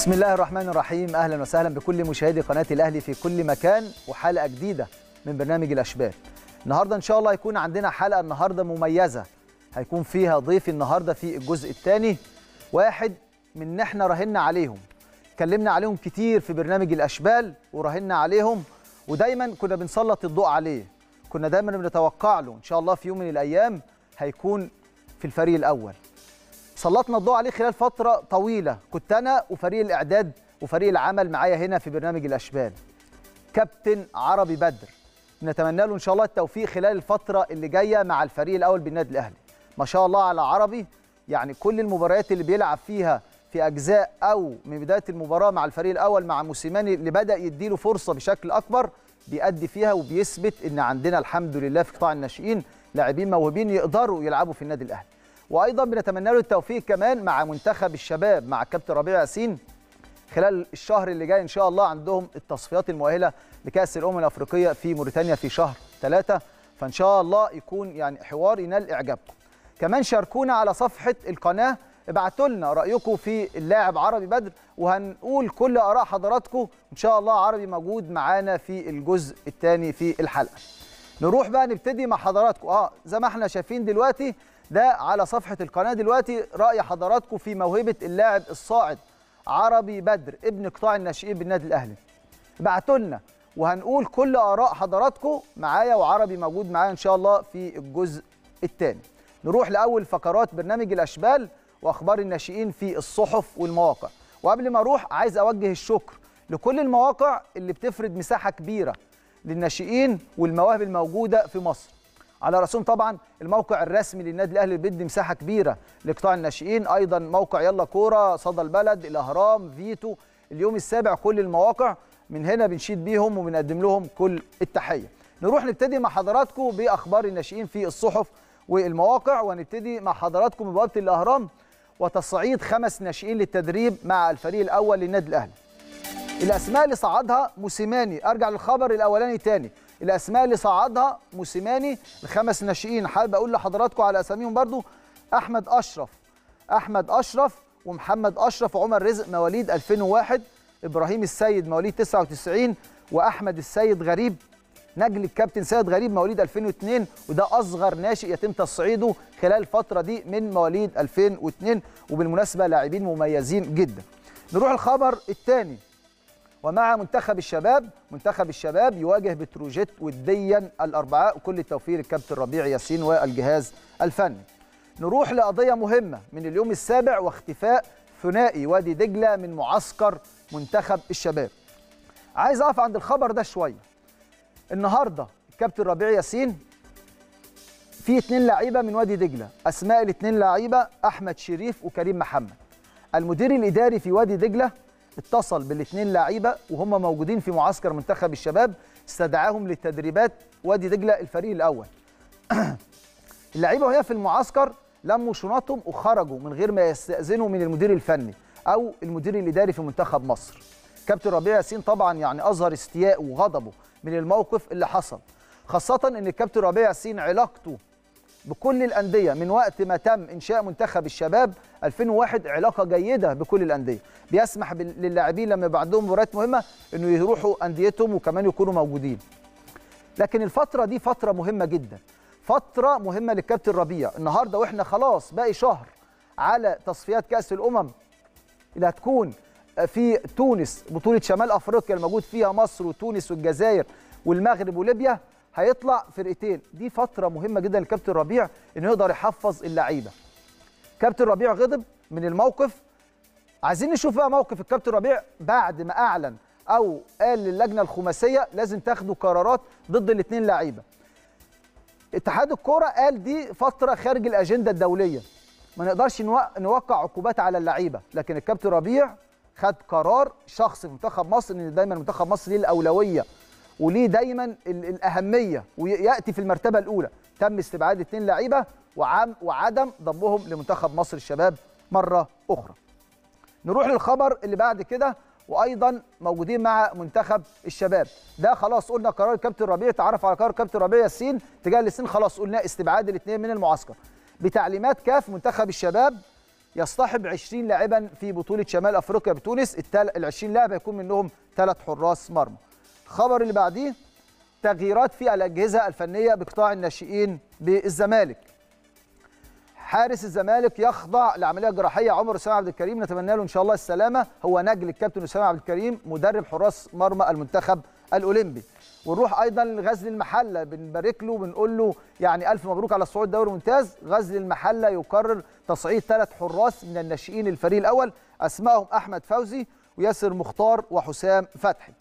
بسم الله الرحمن الرحيم اهلا وسهلا بكل مشاهدي قناه الاهلي في كل مكان وحلقه جديده من برنامج الاشبال النهارده ان شاء الله هيكون عندنا حلقه النهارده مميزه هيكون فيها ضيف النهارده في الجزء الثاني واحد من احنا راهنا عليهم اتكلمنا عليهم كتير في برنامج الاشبال وراهنا عليهم ودايما كنا بنسلط الضوء عليه كنا دايما بنتوقع له ان شاء الله في يوم من الايام هيكون في الفريق الاول سلطنا الضوء عليه خلال فترة طويلة كنت أنا وفريق الإعداد وفريق العمل معايا هنا في برنامج الأشبال كابتن عربي بدر نتمنى له إن شاء الله التوفيق خلال الفترة اللي جاية مع الفريق الأول بالنادي الأهلي ما شاء الله على عربي يعني كل المباريات اللي بيلعب فيها في أجزاء أو من بداية المباراة مع الفريق الأول مع موسيماني اللي بدأ يديله فرصة بشكل أكبر بيأدي فيها وبيثبت إن عندنا الحمد لله في قطاع الناشئين لاعبين موهوبين يقدروا يلعبوا في النادي الأهلي وايضا بنتمنى له التوفيق كمان مع منتخب الشباب مع الكابتن ربيع ياسين خلال الشهر اللي جاي ان شاء الله عندهم التصفيات المؤهله لكاس الامم الافريقيه في موريتانيا في شهر ثلاثة فان شاء الله يكون يعني حوار ينال اعجابكم كمان شاركونا على صفحه القناه ابعتوا لنا رايكم في اللاعب عربي بدر وهنقول كل اراء حضراتكم ان شاء الله عربي موجود معانا في الجزء الثاني في الحلقه نروح بقى نبتدي مع حضراتكم اه زي ما احنا شايفين دلوقتي ده على صفحة القناة دلوقتي رأي حضراتكم في موهبة اللاعب الصاعد عربي بدر ابن قطاع الناشئين بالنادي الأهلي ابعتوا لنا وهنقول كل آراء حضراتكم معايا وعربي موجود معايا إن شاء الله في الجزء الثاني نروح لأول فقرات برنامج الأشبال وأخبار الناشئين في الصحف والمواقع وقبل ما أروح عايز أوجه الشكر لكل المواقع اللي بتفرد مساحة كبيرة للناشئين والمواهب الموجودة في مصر على راسهم طبعا الموقع الرسمي للنادي الاهلي اللي بيدي مساحه كبيره لقطاع الناشئين ايضا موقع يلا كوره صدى البلد الاهرام فيتو اليوم السابع كل المواقع من هنا بنشيد بيهم وبنقدم لهم كل التحيه نروح نبتدي مع حضراتكم باخبار الناشئين في الصحف والمواقع وهنبتدي مع حضراتكم ببوابه الاهرام وتصعيد خمس ناشئين للتدريب مع الفريق الاول للنادي الاهلي الاسماء اللي صعدها موسيماني ارجع للخبر الاولاني تاني الاسماء اللي صعدها موسيماني الخمس ناشئين حابب اقول لحضراتكم على اساميهم برضو احمد اشرف احمد اشرف ومحمد اشرف وعمر رزق مواليد 2001 ابراهيم السيد مواليد 99 واحمد السيد غريب نجل الكابتن سيد غريب مواليد 2002 وده اصغر ناشئ يتم تصعيده خلال الفتره دي من مواليد 2002 وبالمناسبه لاعبين مميزين جدا نروح الخبر الثاني ومع منتخب الشباب منتخب الشباب يواجه بتروجيت وديا الاربعاء وكل التوفيق للكابتن ربيع ياسين والجهاز الفني نروح لقضيه مهمه من اليوم السابع واختفاء ثنائي وادي دجله من معسكر منتخب الشباب عايز اقف عند الخبر ده شويه النهارده الكابتن ربيع ياسين في اثنين لعيبه من وادي دجله اسماء الاثنين لعيبه احمد شريف وكريم محمد المدير الاداري في وادي دجله اتصل بالاثنين لعيبه وهم موجودين في معسكر منتخب الشباب استدعاهم للتدريبات وادي دجله الفريق الاول اللعيبه وهي في المعسكر لموا شنطهم وخرجوا من غير ما يستاذنوا من المدير الفني او المدير الاداري في منتخب مصر كابتن ربيع ياسين طبعا يعني اظهر استياء وغضبه من الموقف اللي حصل خاصه ان الكابتن ربيع ياسين علاقته بكل الانديه من وقت ما تم انشاء منتخب الشباب 2001 علاقه جيده بكل الانديه بيسمح للاعبين لما يبقى عندهم مباريات مهمه انه يروحوا انديتهم وكمان يكونوا موجودين لكن الفتره دي فتره مهمه جدا فتره مهمه للكابتن ربيع النهارده واحنا خلاص باقي شهر على تصفيات كاس الامم اللي هتكون في تونس بطوله شمال افريقيا الموجود فيها مصر وتونس والجزائر والمغرب وليبيا هيطلع فرقتين دي فتره مهمه جدا للكابتن ربيع انه يقدر يحفظ اللعيبه كابتن ربيع غضب من الموقف عايزين نشوف بقى موقف الكابتن ربيع بعد ما اعلن او قال للجنه الخماسيه لازم تاخدوا قرارات ضد الاثنين لعيبه اتحاد الكوره قال دي فتره خارج الاجنده الدوليه ما نقدرش نوقع عقوبات على اللعيبه لكن الكابتن ربيع خد قرار شخصي في منتخب مصر ان دايما منتخب مصر ليه الاولويه وليه دايما الاهميه وياتي في المرتبه الاولى تم استبعاد اثنين لعيبه وعم وعدم ضمهم لمنتخب مصر الشباب مره اخرى نروح للخبر اللي بعد كده وايضا موجودين مع منتخب الشباب ده خلاص قلنا قرار الكابتن ربيع تعرف على قرار الكابتن ربيع ياسين تجاه السين خلاص قلنا استبعاد الاثنين من المعسكر بتعليمات كاف منتخب الشباب يصطحب 20 لاعبا في بطوله شمال افريقيا بتونس ال 20 لاعب هيكون منهم ثلاث حراس مرمى الخبر اللي بعديه تغييرات في الاجهزه الفنيه بقطاع الناشئين بالزمالك حارس الزمالك يخضع لعمليه جراحيه عمر اسامه عبد الكريم نتمنى له ان شاء الله السلامه هو نجل الكابتن اسامه عبد الكريم مدرب حراس مرمى المنتخب الاولمبي ونروح ايضا لغزل المحله بنبارك له بنقول له يعني الف مبروك على الصعود دوري ممتاز غزل المحله يقرر تصعيد ثلاث حراس من الناشئين الفريق الاول اسمائهم احمد فوزي وياسر مختار وحسام فتحي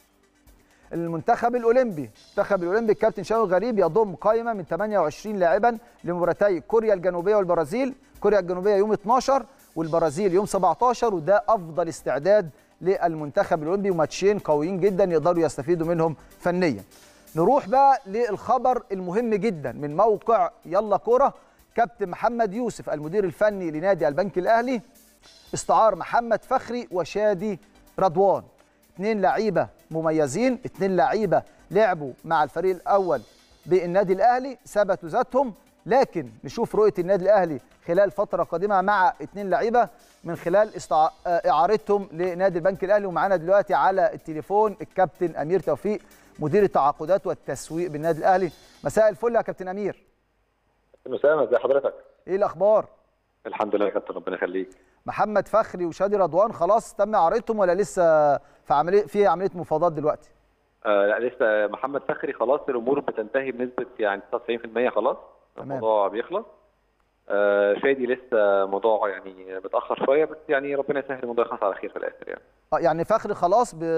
المنتخب الاولمبي المنتخب الاولمبي الكابتن شاوي غريب يضم قائمه من 28 لاعبا لمباراتي كوريا الجنوبيه والبرازيل كوريا الجنوبيه يوم 12 والبرازيل يوم 17 وده افضل استعداد للمنتخب الاولمبي وماتشين قويين جدا يقدروا يستفيدوا منهم فنيا نروح بقى للخبر المهم جدا من موقع يلا كوره كابتن محمد يوسف المدير الفني لنادي البنك الاهلي استعار محمد فخري وشادي رضوان اثنين لعيبه مميزين اثنين لعيبه لعبوا مع الفريق الاول بالنادي الاهلي ثبتوا ذاتهم لكن نشوف رؤيه النادي الاهلي خلال فتره قادمه مع اثنين لعيبه من خلال استع... اعارتهم لنادي البنك الاهلي ومعانا دلوقتي على التليفون الكابتن امير توفيق مدير التعاقدات والتسويق بالنادي الاهلي مساء الفل يا كابتن امير مساء ازي حضرتك ايه الاخبار الحمد لله يا كابتن ربنا يخليك محمد فخري وشادي رضوان خلاص تم اعارتهم ولا لسه في عمليه في عمليه مفاوضات دلوقتي آه لا لسه محمد فخري خلاص الامور بتنتهي بنسبه يعني 99% خلاص تمام. الموضوع بيخلص آه شادي لسه موضوع يعني متاخر شويه بس يعني ربنا يسهل الموضوع يخلص على خير في الاخر يعني اه يعني فخري خلاص ب...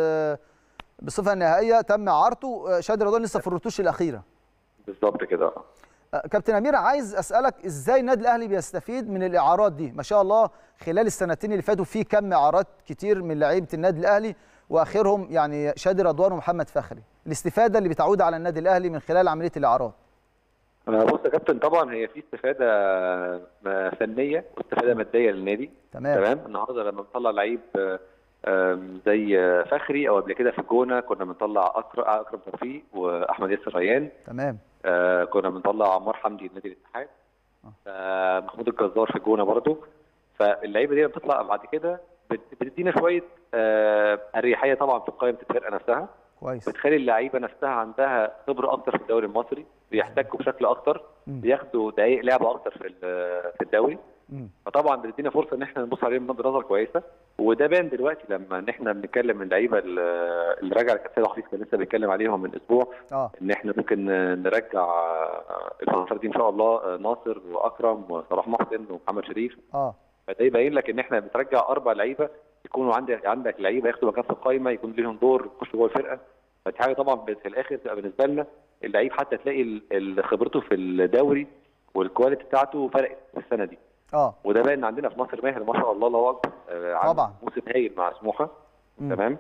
بصفه نهائيه تم اعارته آه، شادي رضوان لسه في الرتوش الاخيره بالظبط كده آه، كابتن امير عايز اسالك ازاي النادي الاهلي بيستفيد من الاعارات دي ما شاء الله خلال السنتين اللي فاتوا في كم اعارات كتير من لعيبه النادي الاهلي واخرهم يعني شادي رضوان ومحمد فخري الاستفاده اللي بتعود على النادي الاهلي من خلال عمليه الاعارات آه بص يا كابتن طبعا هي في استفاده آه، فنيه واستفاده ماديه للنادي تمام تمام النهارده لما بنطلع لعيب آه، آم، زي آه، فخري او قبل كده في الجونه كنا بنطلع اكرم اكرم توفيق واحمد ياسر ريان تمام آه كنا بنطلع عمار حمدي لنادي الاتحاد آه محمود الجزار في الجونه برضو فاللعيبه دي لما بتطلع بعد كده بت- بتدينا شويه آه اريحيه طبعا في قائمه الفرقه نفسها كويس بتخلي اللعيبه نفسها عندها خبره اكتر في الدوري المصري بيحتكوا بشكل اكتر مم. بياخدوا دقائق لعبه اكتر في ال- في الدوري مم. فطبعا بتدينا فرصه ان احنا نبص عليهم بنظره نظر كويسه وده بان دلوقتي لما ان احنا بنتكلم من اللعيبه ال- اللي راجع كابتن سيد حفيظ كان لسه بيتكلم عليهم من اسبوع اه ان احنا ممكن نرجع الفتره دي ان شاء الله ناصر واكرم وصلاح محسن ومحمد شريف اه فده يبين لك ان احنا بترجع اربع لعيبه يكونوا عندك عندك لعيبه ياخدوا مكان في القائمه يكون لهم دور يخشوا جوه الفرقه فدي حاجه طبعا في الاخر تبقى بالنسبه لنا اللعيب حتى تلاقي ال- ال- خبرته في الدوري والكواليتي بتاعته فرقت في السنه دي اه وده باين عندنا في مصر ماهر ما شاء الله الله اكبر آه، عامل طبعا. موسم هايل مع سموحه مم. تمام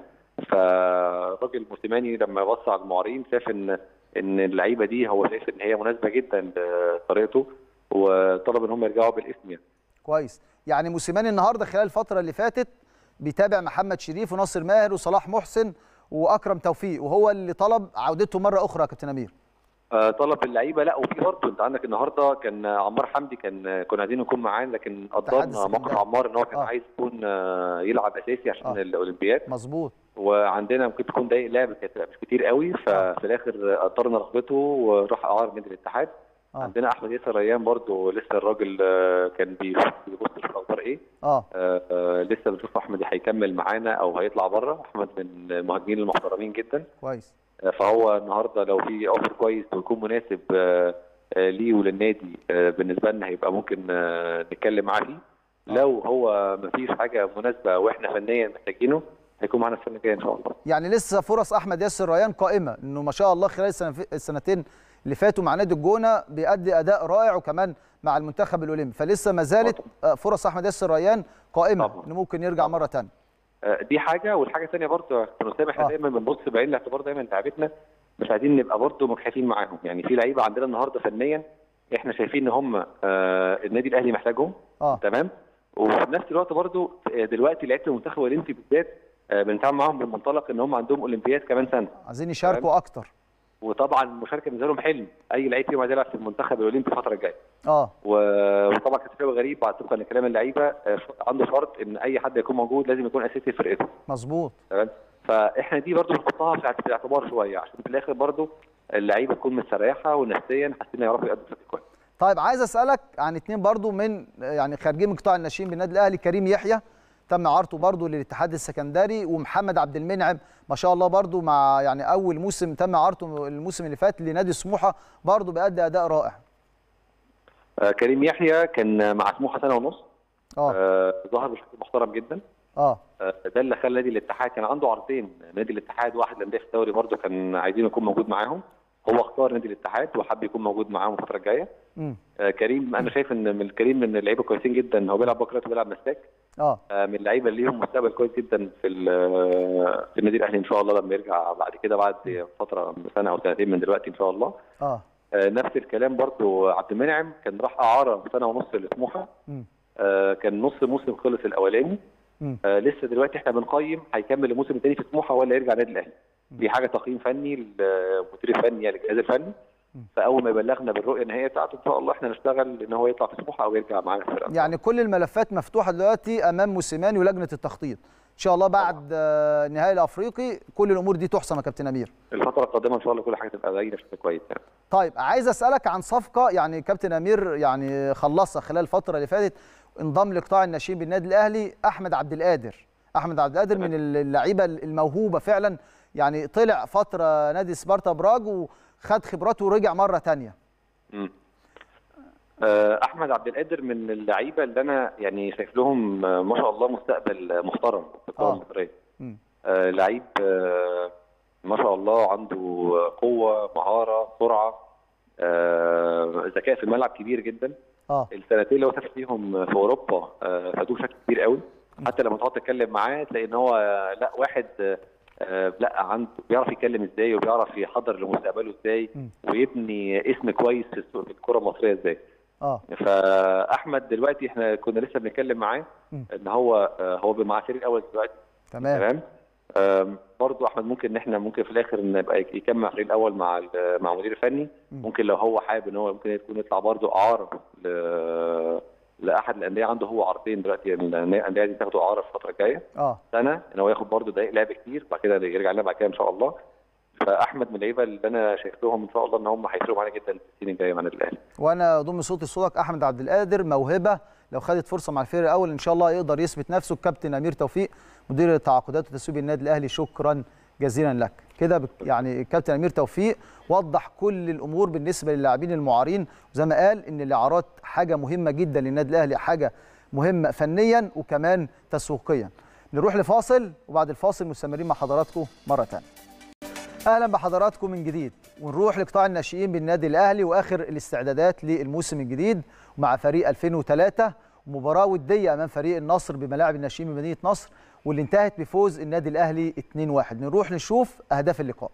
فالراجل موسيماني لما بص على المعارين شاف ان ان اللعيبه دي هو شايف ان هي مناسبه جدا لطريقته وطلب ان هم يرجعوا بالاسم يعني كويس يعني موسيماني النهارده خلال الفتره اللي فاتت بيتابع محمد شريف وناصر ماهر وصلاح محسن واكرم توفيق وهو اللي طلب عودته مره اخرى يا كابتن امير آه، طلب اللعيبه لا وفي برضه انت عندك النهارده كان عمار حمدي كان كنا عايزين يكون معانا لكن قدرنا السكندري. موقف عمار ان هو كان آه. عايز يكون آه، يلعب اساسي عشان آه. الاولمبياد مظبوط وعندنا ممكن تكون دقايق لعب كانت مش كتير قوي ففي الاخر قدرنا رغبته وراح اعار نادي الاتحاد آه. عندنا احمد ياسر ريان برضو لسه الراجل آه، كان بيبص بيبص في الاخبار ايه اه آه، آه، لسه بنشوف احمد هيكمل معانا او هيطلع بره احمد من المهاجمين المحترمين جدا كويس آه، فهو النهارده لو في اوفر كويس ويكون مناسب آه، آه، ليه وللنادي آه، بالنسبه لنا هيبقى ممكن آه، نتكلم معاه فيه لو هو مفيش حاجه مناسبه واحنا فنيا محتاجينه هيكون معانا السنه الجايه ان شاء الله يعني لسه فرص احمد ياسر ريان قائمه انه ما شاء الله خلال السنة- السنتين اللي فاتوا مع نادي الجونه بيأدي اداء رائع وكمان مع المنتخب الاولمبي فلسه ما زالت آه، فرص احمد ياسر ريان قائمه طبعا. انه ممكن يرجع مره ثانيه آه، دي حاجه والحاجه الثانيه برضه يا كابتن اسامه احنا آه. دايما بنبص بعين الاعتبار دايما لعيبتنا مش عايزين نبقى برضه مجحفين معاهم يعني في لعيبه عندنا النهارده فنيا احنا شايفين ان هم آه، النادي الاهلي محتاجهم اه تمام وفي نفس الوقت برضه آه، دلوقتي لعيبه المنتخب الاولمبي بالذات آه، بنتعامل معاهم بالمنطلق ان هم عندهم اولمبياد كمان سنه عايزين يشاركوا اكتر وطبعا المشاركه بالنسبه لهم حلم اي لعيب فيهم عايز يلعب في المنتخب الاولمبي الفتره الجايه اه و- وطبعا كابتن شوقي غريب بعد طبقا لكلام اللعيبه آه، عنده شرط ان اي حد يكون موجود لازم يكون اساسي في فرقته مظبوط تمام فاحنا دي برضو بنحطها في اعت- في الاعتبار شويه عشان في الاخر برضو اللعيبه تكون مستريحه ونفسيا حاسين يعرفوا يقدموا بشكل كويس طيب عايز اسالك عن اتنين برضو من يعني خارجين من قطاع الناشئين بالنادي الاهلي كريم يحيى تم عرضه برضو للاتحاد السكندري ومحمد عبد المنعم ما شاء الله برضو مع يعني اول موسم تم عرضه الموسم اللي فات لنادي سموحه برضو بيأدي اداء رائع آه كريم يحيى كان مع سموحه سنه ونص اه آه ظهر بشكل محترم جدا اه آه، ده اللي خلى نادي الاتحاد كان عنده عرضين نادي الاتحاد واحد الانديه في الدوري برضه كان عايزين يكون موجود معاهم هو اختار نادي الاتحاد وحب يكون موجود معاهم الفتره الجايه امم آه، كريم انا شايف ان من كريم من اللعيبه كويسين جدا هو بيلعب بكرات وبيلعب مساك اه آه، من اللعيبه اللي ليهم مستقبل كويس جدا في ال- في النادي الاهلي ان شاء الله لما يرجع بعد كده بعد فتره سنه او سنتين من دلوقتي ان شاء الله اه آه، نفس الكلام برضو عبد المنعم كان راح اعاره سنه ونص لسموحه امم آه، كان نص موسم خلص الاولاني امم آه لسه دلوقتي احنا بنقيم هيكمل الموسم الثاني في سموحه ولا يرجع النادي الاهلي دي حاجه تقييم فني للمدير الفني يعني الجهاز الفني فاول ما يبلغنا بالرؤيه النهائيه بتاعته ان شاء الله احنا نشتغل ان هو يطلع في سموحه او يرجع معانا في الفرقه يعني كل الملفات مفتوحه دلوقتي امام موسيماني ولجنه التخطيط ان شاء الله بعد آه، النهائي الافريقي كل الامور دي تحسم يا كابتن امير الفتره القادمه ان شاء الله كل حاجه تبقى باينه بشكل كويس يعني طيب عايز اسالك عن صفقه يعني كابتن امير يعني خلصها خلال الفتره اللي فاتت انضم لقطاع الناشئين بالنادي الاهلي احمد عبد القادر احمد عبد القادر من اللعيبه الموهوبه فعلا يعني طلع فتره نادي سبارتا براج وخد خبراته ورجع مره تانية مم. آه، احمد عبد القادر من اللعيبه اللي انا يعني شايف لهم آه، ما شاء الله مستقبل محترم في الكره آه. المصريه مم. آه، لعيب آه، ما شاء الله عنده قوه مهاره سرعه آه، ذكاء في الملعب كبير جدا اه السنتين اللي هو سافر فيهم في اوروبا آه، فادوه بشكل كبير قوي حتى لما تقعد تتكلم معاه تلاقي ان هو آه، لا واحد آه، آه، لا عنده بيعرف يتكلم ازاي وبيعرف يحضر لمستقبله ازاي مم. ويبني اسم كويس في السوق- في الكره المصريه ازاي اه فاحمد دلوقتي احنا كنا لسه بنتكلم معاه مم. ان هو آه، هو مع الفريق الاول دلوقتي تمام تمام آم، برضو احمد ممكن ان احنا ممكن في الاخر نبقى يكمل مع الفريق الاول مع ال- مع المدير الفني مم. ممكن لو هو حابب ان هو ممكن يكون يطلع برضو اعاره ل- لاحد الانديه عنده هو عرضين دلوقتي إن الانديه دي تاخده اعاره في الفتره الجايه اه سنه ان هو ياخد برضو دقائق لعب كتير بعد كده يرجع لنا بعد كده ان شاء الله فاحمد من اللعيبه اللي انا شايف لهم ان شاء الله ان هم هيفرقوا معانا جدا في السنين الجايه مع النادي الاهلي وانا ضم صوتي صوتك احمد عبد القادر موهبه لو خدت فرصه مع الفريق الاول ان شاء الله يقدر يثبت نفسه الكابتن امير توفيق مدير التعاقدات وتسويق النادي الاهلي شكرا جزيلا لك كده بك- يعني الكابتن امير توفيق وضح كل الامور بالنسبه للاعبين المعارين وزي ما قال ان الاعارات حاجه مهمه جدا للنادي الاهلي حاجه مهمه فنيا وكمان تسويقيا نروح لفاصل وبعد الفاصل مستمرين مع حضراتكم مره ثانيه اهلا بحضراتكم من جديد ونروح لقطاع الناشئين بالنادي الاهلي واخر الاستعدادات للموسم الجديد مع فريق 2003 مباراه وديه امام فريق النصر بملاعب الناشئين بمدينه نصر واللي انتهت بفوز النادي الاهلي 2-1 نروح نشوف اهداف اللقاء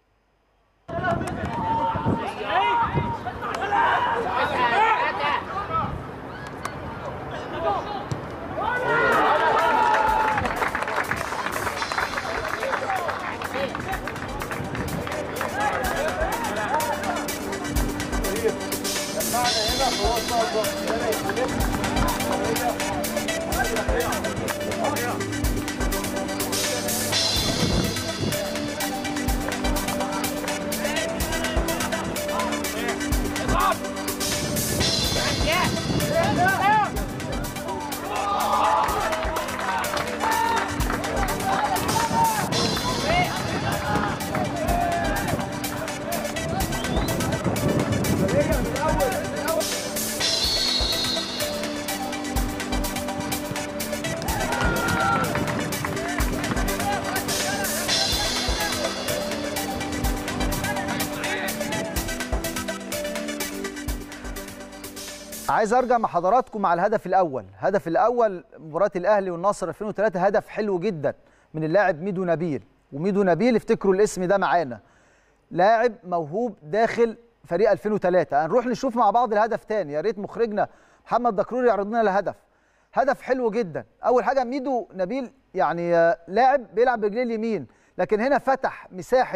عايز ارجع مع حضراتكم مع الهدف الاول الهدف الاول مباراه الاهلي والنصر 2003 هدف حلو جدا من اللاعب ميدو نبيل وميدو نبيل افتكروا الاسم ده معانا لاعب موهوب داخل فريق 2003 هنروح نشوف مع بعض الهدف تاني يا ريت مخرجنا محمد دكرور يعرض لنا الهدف هدف حلو جدا اول حاجه ميدو نبيل يعني آه، لاعب بيلعب برجليه اليمين لكن هنا فتح مساحه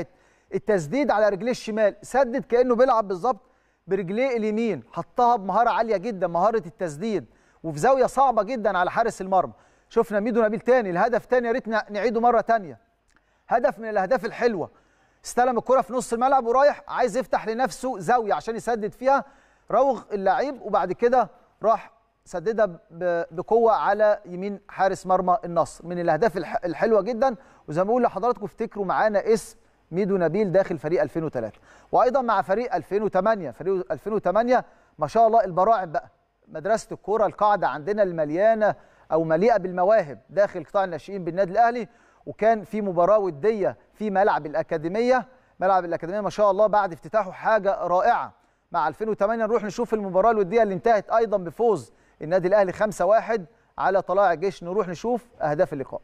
التسديد على رجليه الشمال سدد كانه بيلعب بالظبط برجليه اليمين حطها بمهاره عاليه جدا مهاره التسديد وفي زاويه صعبه جدا على حارس المرمى شفنا ميدو نبيل تاني الهدف تاني يا ريت نعيده مره تانيه هدف من الاهداف الحلوه استلم الكره في نص الملعب ورايح عايز يفتح لنفسه زاويه عشان يسدد فيها روغ اللعيب وبعد كده راح سددها بقوه على يمين حارس مرمى النصر من الاهداف الحلوه جدا وزي ما بقول لحضراتكم افتكروا معانا اسم ميدو نبيل داخل فريق 2003 وايضا مع فريق 2008 فريق 2008 ما شاء الله البراعم بقى مدرسه الكوره القاعده عندنا المليانه او مليئه بالمواهب داخل قطاع الناشئين بالنادي الاهلي وكان في مباراه وديه في ملعب الاكاديميه ملعب الاكاديميه ما شاء الله بعد افتتاحه حاجه رائعه مع 2008 نروح نشوف المباراه الوديه اللي انتهت ايضا بفوز النادي الاهلي 5-1 على طلائع الجيش نروح نشوف اهداف اللقاء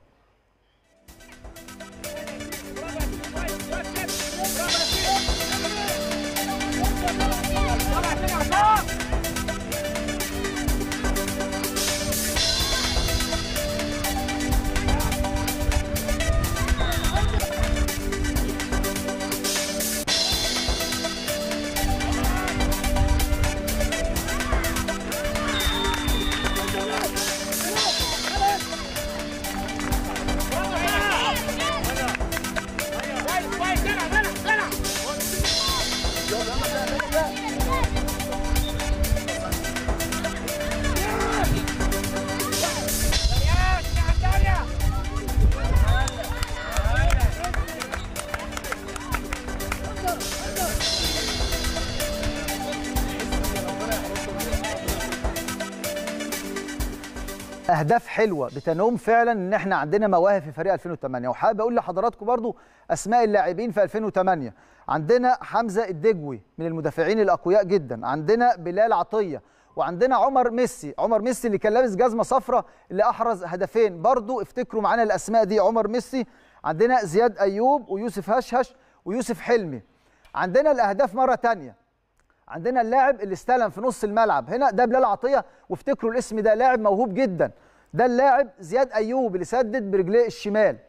اهداف حلوه بتنوم فعلا ان احنا عندنا مواهب في فريق 2008 وحابب اقول لحضراتكم برضو اسماء اللاعبين في 2008 عندنا حمزه الدجوي من المدافعين الاقوياء جدا عندنا بلال عطيه وعندنا عمر ميسي عمر ميسي اللي كان لابس جزمه صفراء اللي احرز هدفين برضو افتكروا معانا الاسماء دي عمر ميسي عندنا زياد ايوب ويوسف هشهش ويوسف حلمي عندنا الاهداف مره ثانيه عندنا اللاعب اللي استلم في نص الملعب هنا ده بلال عطيه وافتكروا الاسم ده لاعب موهوب جدا ده اللاعب زياد ايوب اللي سدد برجليه الشمال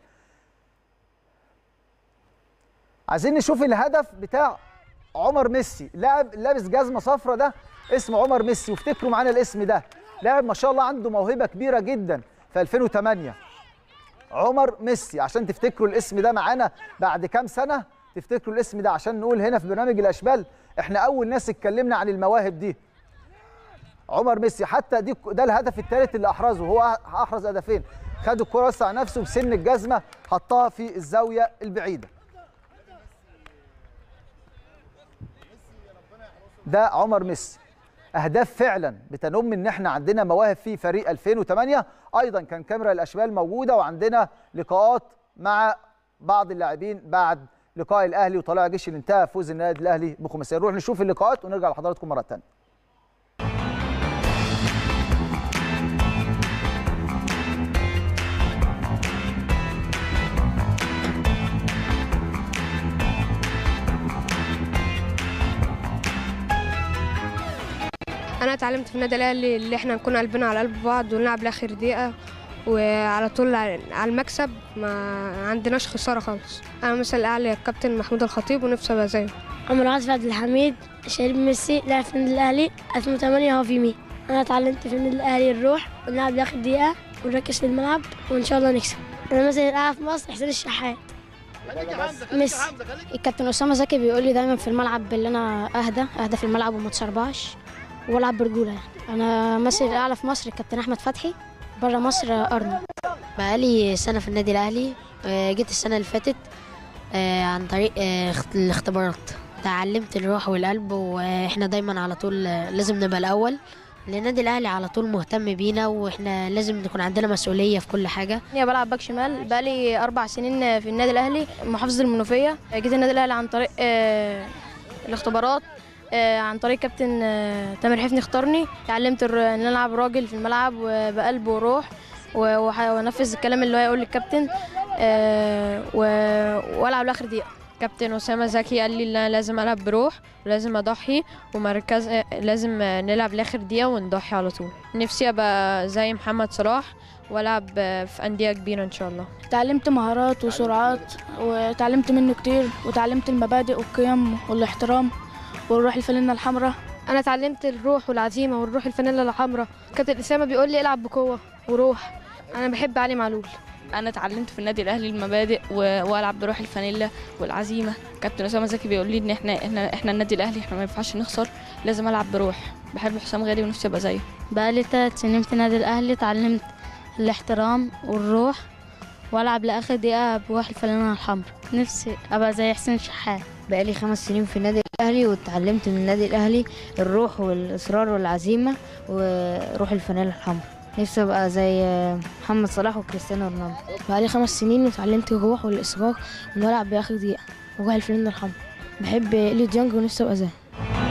عايزين نشوف الهدف بتاع عمر ميسي لاعب لابس جزمه صفرة ده اسمه عمر ميسي وافتكروا معانا الاسم ده لاعب ما شاء الله عنده موهبه كبيره جدا في 2008 عمر ميسي عشان تفتكروا الاسم ده معانا بعد كام سنه تفتكروا الاسم ده عشان نقول هنا في برنامج الاشبال احنا اول ناس اتكلمنا عن المواهب دي عمر ميسي حتى دي ده الهدف الثالث اللي احرزه هو احرز هدفين خد الكره وسع نفسه بسن الجزمه حطها في الزاويه البعيده ده عمر ميسي اهداف فعلا بتنم ان احنا عندنا مواهب في فريق 2008 ايضا كان كاميرا الاشبال موجوده وعندنا لقاءات مع بعض اللاعبين بعد لقاء الاهلي وطلائع الجيش اللي انتهى فوز النادي الاهلي بخماسيه نروح نشوف اللقاءات ونرجع لحضراتكم مره ثانيه انا اتعلمت في النادي الاهلي اللي احنا نكون قلبنا على قلب بعض ونلعب لاخر دقيقه وعلى طول على المكسب ما عندناش خساره خالص انا مثل الاعلى الكابتن محمود الخطيب ونفسي ابقى زيه عمر عاطف عبد الحميد شريف ميسي لعب في النادي الاهلي 2008 هو في مين انا اتعلمت في النادي الاهلي نروح ونلعب لاخر دقيقه ونركز في الملعب وان شاء الله نكسب انا مثلا الاعلى في مصر حسين الشحات ميسي الكابتن اسامه زكي بيقول لي دايما في الملعب اللي انا اهدى اهدى في الملعب وما اتسربعش والعب برجوله يعني انا مثل الاعلى في مصر الكابتن احمد فتحي بره مصر ارنولد بقالي سنه في النادي الاهلي آه، جيت السنه اللي فاتت آه، عن طريق آه، اخت- الاختبارات تعلمت الروح والقلب واحنا دايما على طول آه، لازم نبقى الاول لان النادي الاهلي على طول مهتم بينا واحنا لازم نكون عندنا مسؤوليه في كل حاجه انا بلعب باك شمال بقالي اربع سنين في النادي الاهلي محافظه المنوفيه جيت النادي الاهلي عن طريق آه، الاختبارات آه، عن طريق كابتن آه، تامر حفني اختارني اتعلمت الر- ان انا العب راجل في الملعب وبقلب وروح و- وح- وانفذ الكلام اللي هو يقول الكابتن آه، و- والعب لاخر دقيقه كابتن أسامة زكي قال لي إن أنا لازم ألعب بروح ولازم أضحي ومركز لازم نلعب لآخر دقيقة ونضحي على طول نفسي أبقى زي محمد صلاح والعب آه، في انديه كبيره ان شاء الله تعلمت مهارات وسرعات وتعلمت منه كتير وتعلمت المبادئ والقيم والاحترام والروح الفانلة الحمراء انا اتعلمت الروح والعزيمه والروح الفانيلا الحمراء كابتن اسامه بيقول لي العب بقوه وروح انا بحب علي معلول انا اتعلمت في النادي الاهلي المبادئ و- والعب بروح الفانيلا والعزيمه كابتن اسامه زكي بيقول لي ان احنا احنا احنا النادي الاهلي احنا ما ينفعش نخسر لازم العب بروح بحب حسام غالي ونفسي ابقى زيه بقالي ثلاث سنين في النادي الأهلي اتعلمت الاحترام والروح وألعب لآخر دقيقة بروح الفانلة الحمراء نفسي أبقى زي حسين شحات بقالي خمس سنين في النادي الأهلي واتعلمت من النادي الأهلي الروح والإصرار والعزيمة وروح الفانيلا الحمراء نفسي أبقى زي محمد صلاح وكريستيانو رونالدو بقالي خمس سنين وتعلمت الروح والإصرار إن ألعب بآخر دقيقة وروح الفانلة الحمراء بحب إلي ديانج ونفسي أبقى زيه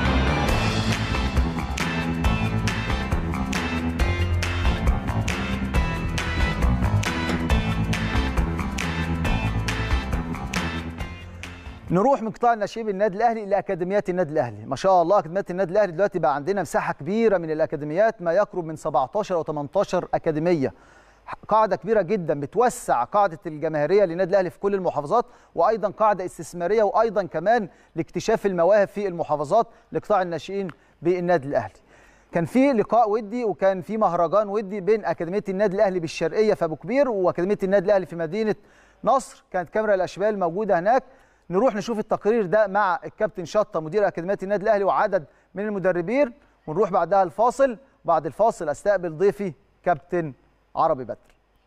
نروح من قطاع الناشئين النادي الاهلي لاكاديميات النادي الاهلي ما شاء الله اكاديميات النادي الاهلي دلوقتي بقى عندنا مساحه كبيره من الاكاديميات ما يقرب من 17 او 18 اكاديميه قاعده كبيره جدا بتوسع قاعده الجماهيريه للنادي الاهلي في كل المحافظات وايضا قاعده استثماريه وايضا كمان لاكتشاف المواهب في المحافظات لقطاع الناشئين بالنادي الاهلي كان في لقاء ودي وكان في مهرجان ودي بين اكاديميه النادي الاهلي بالشرقيه في ابو كبير واكاديميه النادي الاهلي في مدينه نصر كانت كاميرا الاشبال موجوده هناك نروح نشوف التقرير ده مع الكابتن شطه مدير اكاديميه النادي الاهلي وعدد من المدربين ونروح بعدها الفاصل بعد الفاصل استقبل ضيفي كابتن عربي بدر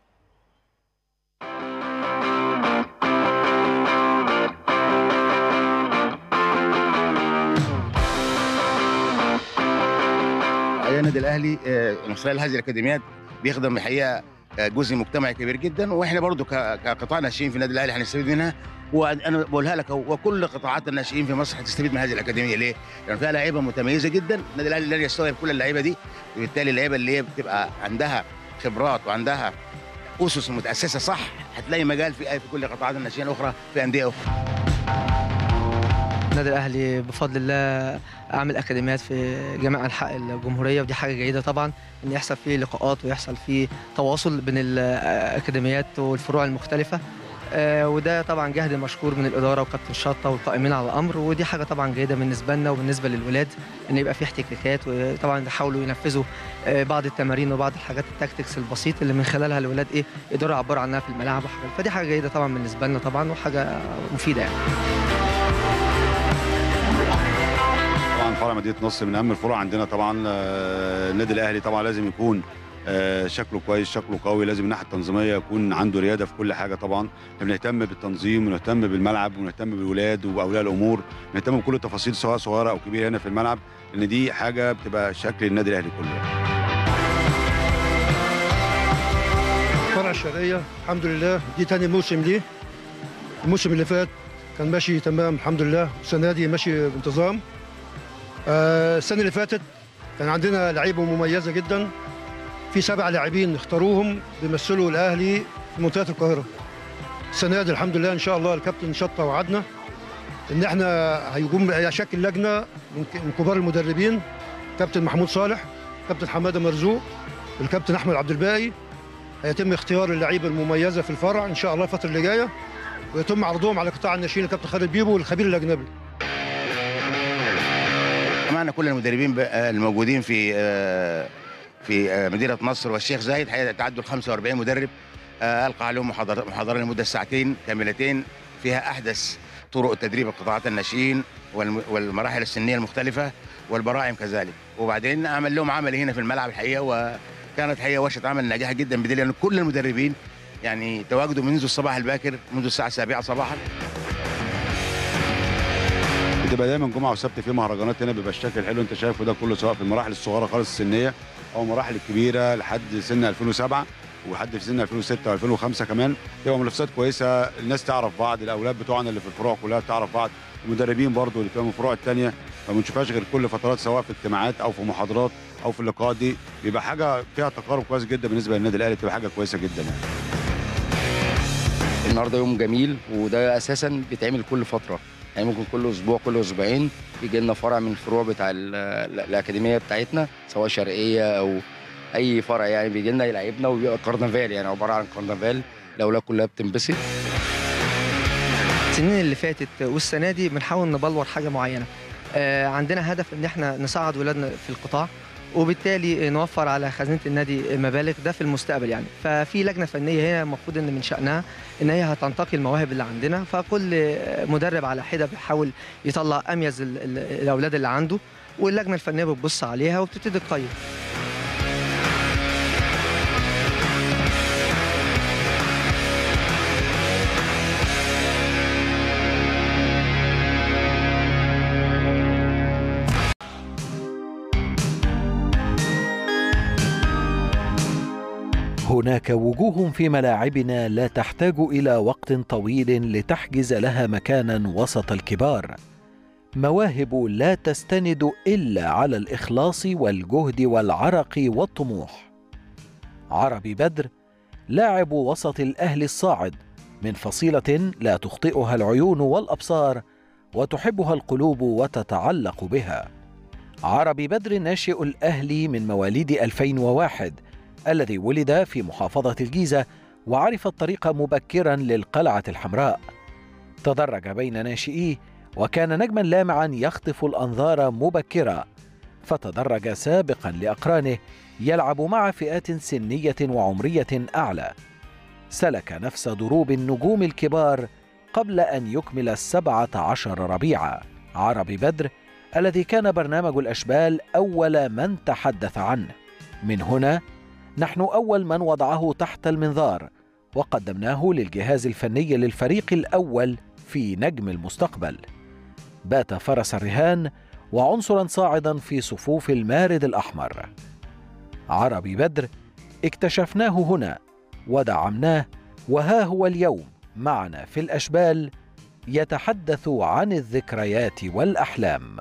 الحقيقه النادي الاهلي آه، من خلال هذه الاكاديميات بيخدم الحقيقه آه، جزء مجتمعي كبير جدا واحنا برضو ك- كقطاع ناشئين في النادي الاهلي هنستفيد منها وانا بقولها لك أهو، وكل قطاعات الناشئين في مصر هتستفيد من هذه الاكاديميه ليه؟ لان فيها لعيبه متميزه جدا النادي الاهلي لن يستوعب كل اللعيبه دي وبالتالي اللعيبه اللي هي بتبقى عندها خبرات وعندها اسس متاسسه صح هتلاقي مجال في في كل قطاعات الناشئين الاخرى في انديه اخرى النادي الاهلي بفضل الله اعمل اكاديميات في جميع انحاء الجمهوريه ودي حاجه جيده طبعا ان يحصل فيه لقاءات ويحصل فيه تواصل بين الاكاديميات والفروع المختلفه آه، وده طبعا جهد مشكور من الاداره وكابتن شطه والقائمين على الامر ودي حاجه طبعا جيده بالنسبه لنا وبالنسبه للولاد ان يبقى في احتكاكات وطبعا يحاولوا ينفذوا آه، بعض التمارين وبعض الحاجات التكتكس البسيط اللي من خلالها الولاد ايه يقدروا يعبروا عنها في الملاعب وحاجات فدي حاجه جيده طبعا بالنسبه لنا طبعا وحاجه مفيده يعني طبعا فرع مدينه نصر من اهم الفروع عندنا طبعا آه، النادي الاهلي طبعا لازم يكون آه، شكله كويس شكله قوي لازم من الناحيه التنظيميه يكون عنده رياده في كل حاجه طبعا احنا بنهتم بالتنظيم ونهتم بالملعب ونهتم بالولاد واولياء الامور نهتم بكل التفاصيل سواء صغيره او كبيره هنا في الملعب لان دي حاجه بتبقى شكل النادي الاهلي كله فرع الشرقية الحمد لله دي تاني موسم ليه الموسم اللي فات كان ماشي تمام الحمد لله السنة دي ماشي بانتظام آه السنة اللي فاتت كان عندنا لعيبة مميزة جدا في سبع لاعبين اختاروهم بيمثلوا الأهلي في منطقة القاهرة السنة دي الحمد لله إن شاء الله الكابتن شطة وعدنا إن إحنا هيقوم هيشكل لجنة من ك- من كبار المدربين كابتن محمود صالح كابتن حمادة مرزوق الكابتن أحمد عبد الباقي هيتم اختيار اللعيبه المميزه في الفرع ان شاء الله الفتره اللي جايه ويتم عرضهم على قطاع الناشئين الكابتن خالد بيبو والخبير الاجنبي معنا كل المدربين بقى- الموجودين في آه، في آه، مدينه نصر والشيخ زايد هيتعدوا ال 45 مدرب آه، القى عليهم محاضر- محاضره لمده ساعتين كاملتين فيها احدث طرق تدريب القطاعات الناشئين والم- والمراحل السنيه المختلفه والبراعم كذلك وبعدين عمل لهم عمل هنا في الملعب الحقيقه وكانت حقيقه ورشه عمل ناجحه جدا بدليل ان كل المدربين يعني تواجدوا منذ الصباح الباكر منذ الساعه 7 صباحا بتبقى دايما جمعه وسبت في مهرجانات هنا بيبقى الشكل حلو انت شايفه ده كله سواء في المراحل الصغيره خالص السنيه او المراحل الكبيره لحد سن 2007 وحد في سن 2006 و2005 كمان تبقى منافسات كويسه الناس تعرف بعض الاولاد بتوعنا اللي في الفروع كلها تعرف بعض المدربين برضو اللي بتبقى من الفروع الثانيه ما بنشوفهاش غير كل فترات سواء في اجتماعات او في محاضرات او في اللقاءات دي بيبقى حاجه فيها تقارب كويس جدا بالنسبه للنادي الاهلي بتبقى حاجه كويسه جدا يعني. النهارده يوم جميل وده اساسا بيتعمل كل فتره يعني ممكن كل اسبوع كل اسبوعين يجي لنا فرع من الفروع بتاع ال- ال- الاكاديميه بتاعتنا سواء شرقيه او اي فرع يعني بيجي لنا يلعبنا وبيبقى كرنفال يعني عباره عن كرنفال الاولاد كلها بتنبسط السنين اللي فاتت والسنه دي بنحاول نبلور حاجه معينه آه، عندنا هدف ان احنا نساعد ولادنا في القطاع وبالتالي نوفر على خزينه النادي مبالغ ده في المستقبل يعني ففي لجنه فنيه هنا المفروض ان من شانها ان هي هتنتقي المواهب اللي عندنا فكل مدرب على حده بيحاول يطلع اميز ال- ال- الاولاد اللي عنده واللجنه الفنيه بتبص عليها وبتبتدي تقيم هناك وجوه في ملاعبنا لا تحتاج الى وقت طويل لتحجز لها مكانا وسط الكبار مواهب لا تستند الا على الاخلاص والجهد والعرق والطموح عربي بدر لاعب وسط الاهلي الصاعد من فصيله لا تخطئها العيون والابصار وتحبها القلوب وتتعلق بها عربي بدر ناشئ الاهلي من مواليد 2001 الذي ولد في محافظة الجيزة وعرف الطريق مبكرا للقلعة الحمراء. تدرج بين ناشئيه وكان نجما لامعا يخطف الأنظار مبكرا، فتدرج سابقا لأقرانه يلعب مع فئات سنية وعمرية أعلى. سلك نفس دروب النجوم الكبار قبل أن يكمل السبعة عشر ربيعا. عربي بدر الذي كان برنامج الأشبال أول من تحدث عنه. من هنا نحن اول من وضعه تحت المنظار وقدمناه للجهاز الفني للفريق الاول في نجم المستقبل بات فرس الرهان وعنصرا صاعدا في صفوف المارد الاحمر عربي بدر اكتشفناه هنا ودعمناه وها هو اليوم معنا في الاشبال يتحدث عن الذكريات والاحلام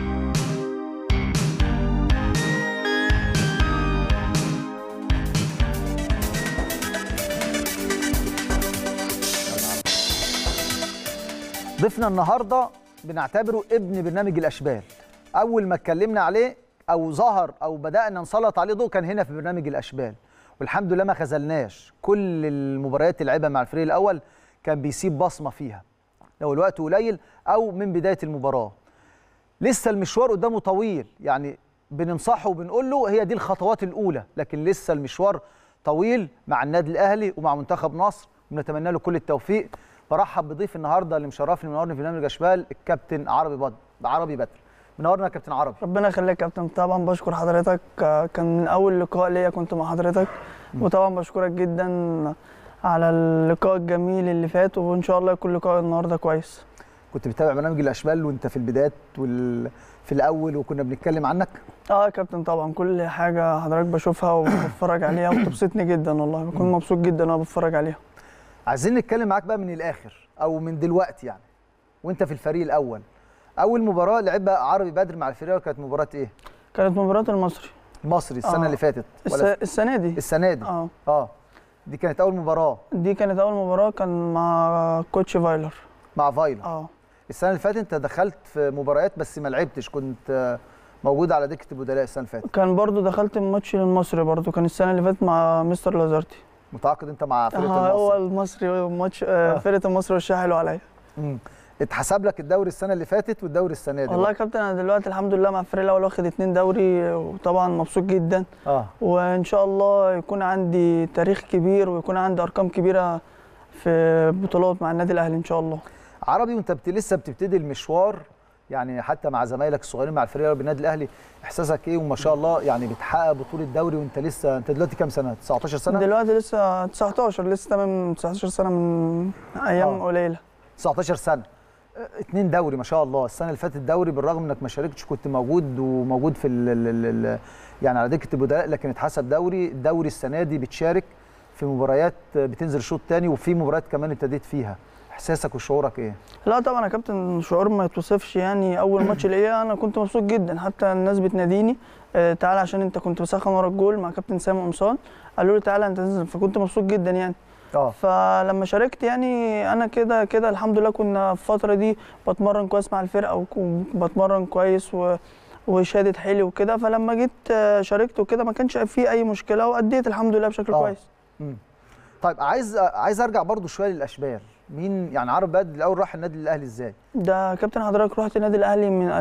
ضيفنا النهارده بنعتبره ابن برنامج الاشبال اول ما اتكلمنا عليه او ظهر او بدانا نسلط عليه ضوء كان هنا في برنامج الاشبال والحمد لله ما خذلناش كل المباريات اللي لعبها مع الفريق الاول كان بيسيب بصمه فيها لو الوقت قليل او من بدايه المباراه لسه المشوار قدامه طويل يعني بننصحه وبنقول له هي دي الخطوات الاولى لكن لسه المشوار طويل مع النادي الاهلي ومع منتخب مصر ونتمنى له كل التوفيق برحب بضيف النهارده اللي مشرفني منورني في برنامج اشبال الكابتن عربي بدر عربي بدر منورنا يا كابتن عربي ربنا يخليك يا كابتن طبعا بشكر حضرتك آه، كان من اول لقاء ليا كنت مع حضرتك وطبعا بشكرك جدا على اللقاء الجميل اللي فات وان شاء الله يكون لقاء النهارده كويس كنت بتابع برنامج الاشبال وانت في البدايات وال... في الاول وكنا بنتكلم عنك اه يا كابتن طبعا كل حاجه حضرتك بشوفها وبتفرج عليها وبتبسطني جدا والله بكون مبسوط جدا وانا بتفرج عليها عايزين نتكلم معاك بقى من الاخر او من دلوقتي يعني وانت في الفريق الاول اول مباراه لعبها عربي بدر مع الفريق الأول كانت مباراه ايه كانت مباراه المصري المصري السنه آه. اللي فاتت الس... السنه دي السنه دي اه اه دي كانت اول مباراه دي كانت اول مباراه كان مع كوتش فايلر مع فايلر اه السنه اللي فاتت انت دخلت في مباريات بس ما لعبتش كنت آه، موجود على دكه البدلاء السنه اللي فاتت كان برضو دخلت ماتش للمصري برضو كان السنه اللي فاتت مع مستر لازارتي متعاقد انت مع فرقه آه هو المصري المصري ماتش آه. فرقه المصري وشها حلو عليا مم. اتحسب لك الدوري السنه اللي فاتت والدوري السنه دي والله يا برضه. كابتن انا دلوقتي الحمد لله مع الفريق الاول واخد اتنين دوري وطبعا مبسوط جدا اه وان شاء الله يكون عندي تاريخ كبير ويكون عندي ارقام كبيره في بطولات مع النادي الاهلي ان شاء الله عربي وانت بت... لسه بتبتدي المشوار يعني حتى مع زمايلك الصغيرين مع الفريق الأول بالنادي الاهلي احساسك ايه وما شاء الله يعني بتحقق بطوله دوري وانت لسه انت دلوقتي كام سنه 19 سنه دلوقتي لسه 19 لسه تمام 19 سنه من ايام آه. قليله 19 سنه اه، اتنين دوري ما شاء الله السنه اللي فاتت دوري بالرغم انك ما شاركتش كنت موجود وموجود في ال ال ال ال يعني على دكه البدلاء لكن اتحسب دوري الدوري السنه دي بتشارك في مباريات بتنزل شوط تاني وفي مباريات كمان ابتديت فيها احساسك وشعورك ايه لا طبعا يا كابتن شعور ما يتوصفش يعني اول ماتش ليا انا كنت مبسوط جدا حتى الناس بتناديني آه، تعالى عشان انت كنت بسخن ورا الجول مع كابتن سامي قمصان قالوا لي تعالى انت تنزل فكنت مبسوط جدا يعني اه فلما شاركت يعني انا كده كده الحمد لله كنا في الفتره دي بتمرن كويس مع الفرقه وبتمرن كويس و وشهاده حيلي وكده فلما جيت آه، شاركت وكده ما كانش فيه اي مشكله واديت الحمد لله بشكل آه. كويس مم. طيب عايز عايز ارجع برضو شويه للاشبال مين يعني عرب بدر الاول راح النادي الاهلي ازاي ده كابتن حضرتك رحت النادي الاهلي من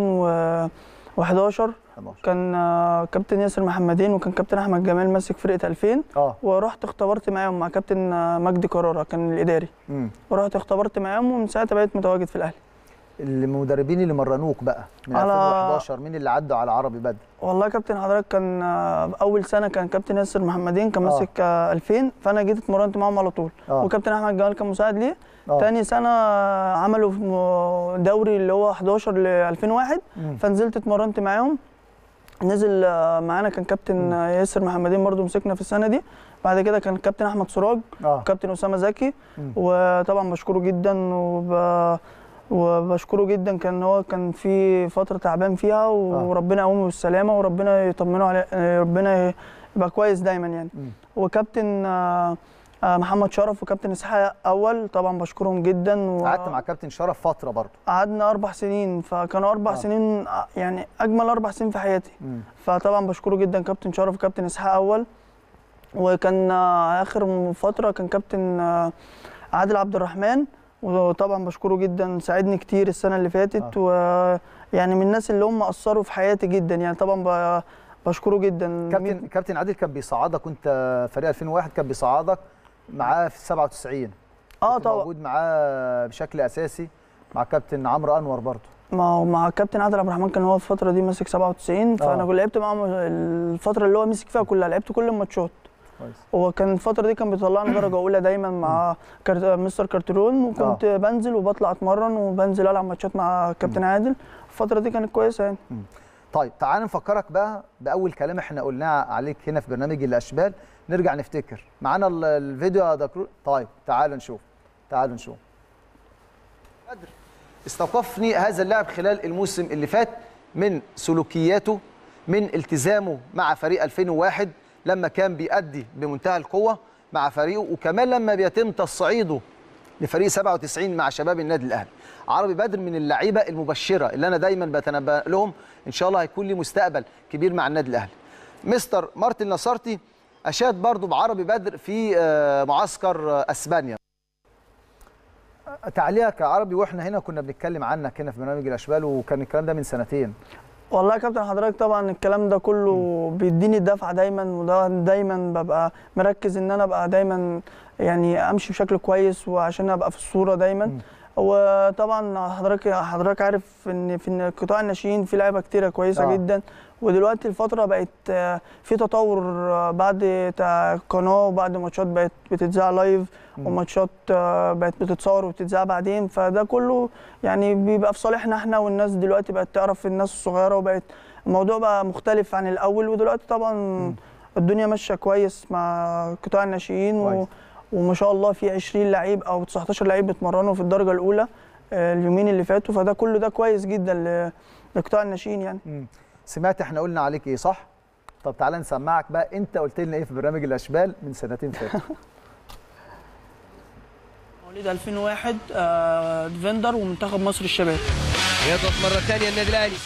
2011 كان آه، كابتن ياسر محمدين وكان كابتن احمد جمال ماسك فرقه 2000 اه ورحت اختبرت معاهم مع كابتن آه، مجدي قراره كان الاداري امم ورحت اختبرت معاهم ومن ساعتها بقيت متواجد في الاهلي المدربين اللي مرنوك بقى من على- 2011 مين اللي عدوا على عربي بدر والله كابتن حضرتك كان آه، اول سنه كان كابتن ياسر محمدين كان آه. ماسك آه، 2000 فانا جيت اتمرنت معاهم على طول آه. وكابتن احمد جمال كان مساعد ليه آه. تاني سنه آه، عملوا في م- دوري اللي هو 11 ل 2001 مم. فنزلت اتمرنت معاهم نزل آه، معانا كان كابتن آه، ياسر محمدين برضو مسكنا في السنه دي بعد كده كان كابتن احمد سراج اه وكابتن اسامه زكي مم. وطبعا بشكره جدا وب... وبشكره جدا كان هو كان في فتره تعبان فيها وربنا يقومه بالسلامه وربنا يطمنه عليه ربنا يبقى كويس دايما يعني مم. وكابتن آه، آه، محمد شرف وكابتن اسحاق اول طبعا بشكرهم جدا و... قعدت مع كابتن شرف فتره برضو قعدنا اربع سنين فكانوا اربع آه. سنين آه، يعني اجمل اربع سنين في حياتي مم. فطبعا بشكره جدا كابتن شرف وكابتن اسحاق اول وكان آه، اخر فتره كان كابتن آه، عادل عبد الرحمن وطبعا بشكره جدا ساعدني كتير السنه اللي فاتت ويعني من الناس اللي هم اثروا في حياتي جدا يعني طبعا ب- بشكره جدا كابتن كابتن عادل كان بيصعدك وانت فريق 2001 كان بيصعدك معاه في 97 اه كنت طبعا موجود معاه بشكل اساسي مع كابتن عمرو انور برضو ما هو مع كابتن عادل عبد الرحمن كان هو في الفتره دي ماسك 97 فانا آه. كنت لعبت معاه الفتره اللي هو مسك فيها كلها لعبت كل الماتشات كويس هو كان الفتره دي كان بيطلعني درجه اولى دايما مع كارت... مستر كارترون وكنت آه. بنزل وبطلع اتمرن وبنزل العب ماتشات مع كابتن عادل الفتره دي كانت كويسه يعني طيب تعال نفكرك بقى باول كلام احنا قلناه عليك هنا في برنامج الاشبال نرجع نفتكر معانا ال- الفيديو يا دكرو طيب تعال نشوف تعال نشوف بدر استوقفني هذا اللاعب خلال الموسم اللي فات من سلوكياته من التزامه مع فريق 2001 لما كان بيأدي بمنتهى القوة مع فريقه وكمان لما بيتم تصعيده لفريق 97 مع شباب النادي الاهلي عربي بدر من اللعيبه المبشره اللي انا دايما بتنبأ لهم ان شاء الله هيكون لي مستقبل كبير مع النادي الاهلي مستر مارتن نصرتي اشاد برضو بعربي بدر في آه، معسكر آه، اسبانيا تعليقك يا عربي واحنا هنا كنا بنتكلم عنك هنا في برنامج الاشبال وكان الكلام ده من سنتين والله يا كابتن حضرتك طبعا الكلام ده كله بيديني الدفعه دايما وده دايما ببقى مركز ان انا ابقى دايما يعني امشي بشكل كويس وعشان ابقى في الصوره دايما وطبعا حضرتك حضرتك عارف ان في قطاع الناشئين في لعيبه كتيره كويسه آه. آه. جدا ودلوقتي الفتره بقت آه، في تطور آه، بعد تاع قناه وبعد ماتشات بقت بتتذاع لايف مم. وماتشات آه، بقت بتتصور وبتتذاع بعدين فده كله يعني بيبقى في صالحنا احنا والناس دلوقتي بقت تعرف الناس الصغيره وبقت الموضوع بقى مختلف عن الاول ودلوقتي طبعا الدنيا ماشيه كويس مع قطاع الناشئين و... كويس. وما شاء الله في 20 لعيب او 19 لعيب بيتمرنوا في الدرجه الاولى آه، اليومين اللي فاتوا فده كله ده كويس جدا ل- لقطاع الناشئين يعني مم. سمعت احنا قلنا عليك ايه صح طب تعالى نسمعك بقى انت قلت لنا ايه في برنامج الاشبال من سنتين فاتوا مواليد 2001 آه، ديفندر ومنتخب مصر الشباب يضغط مرة ثانية النادي الأهلي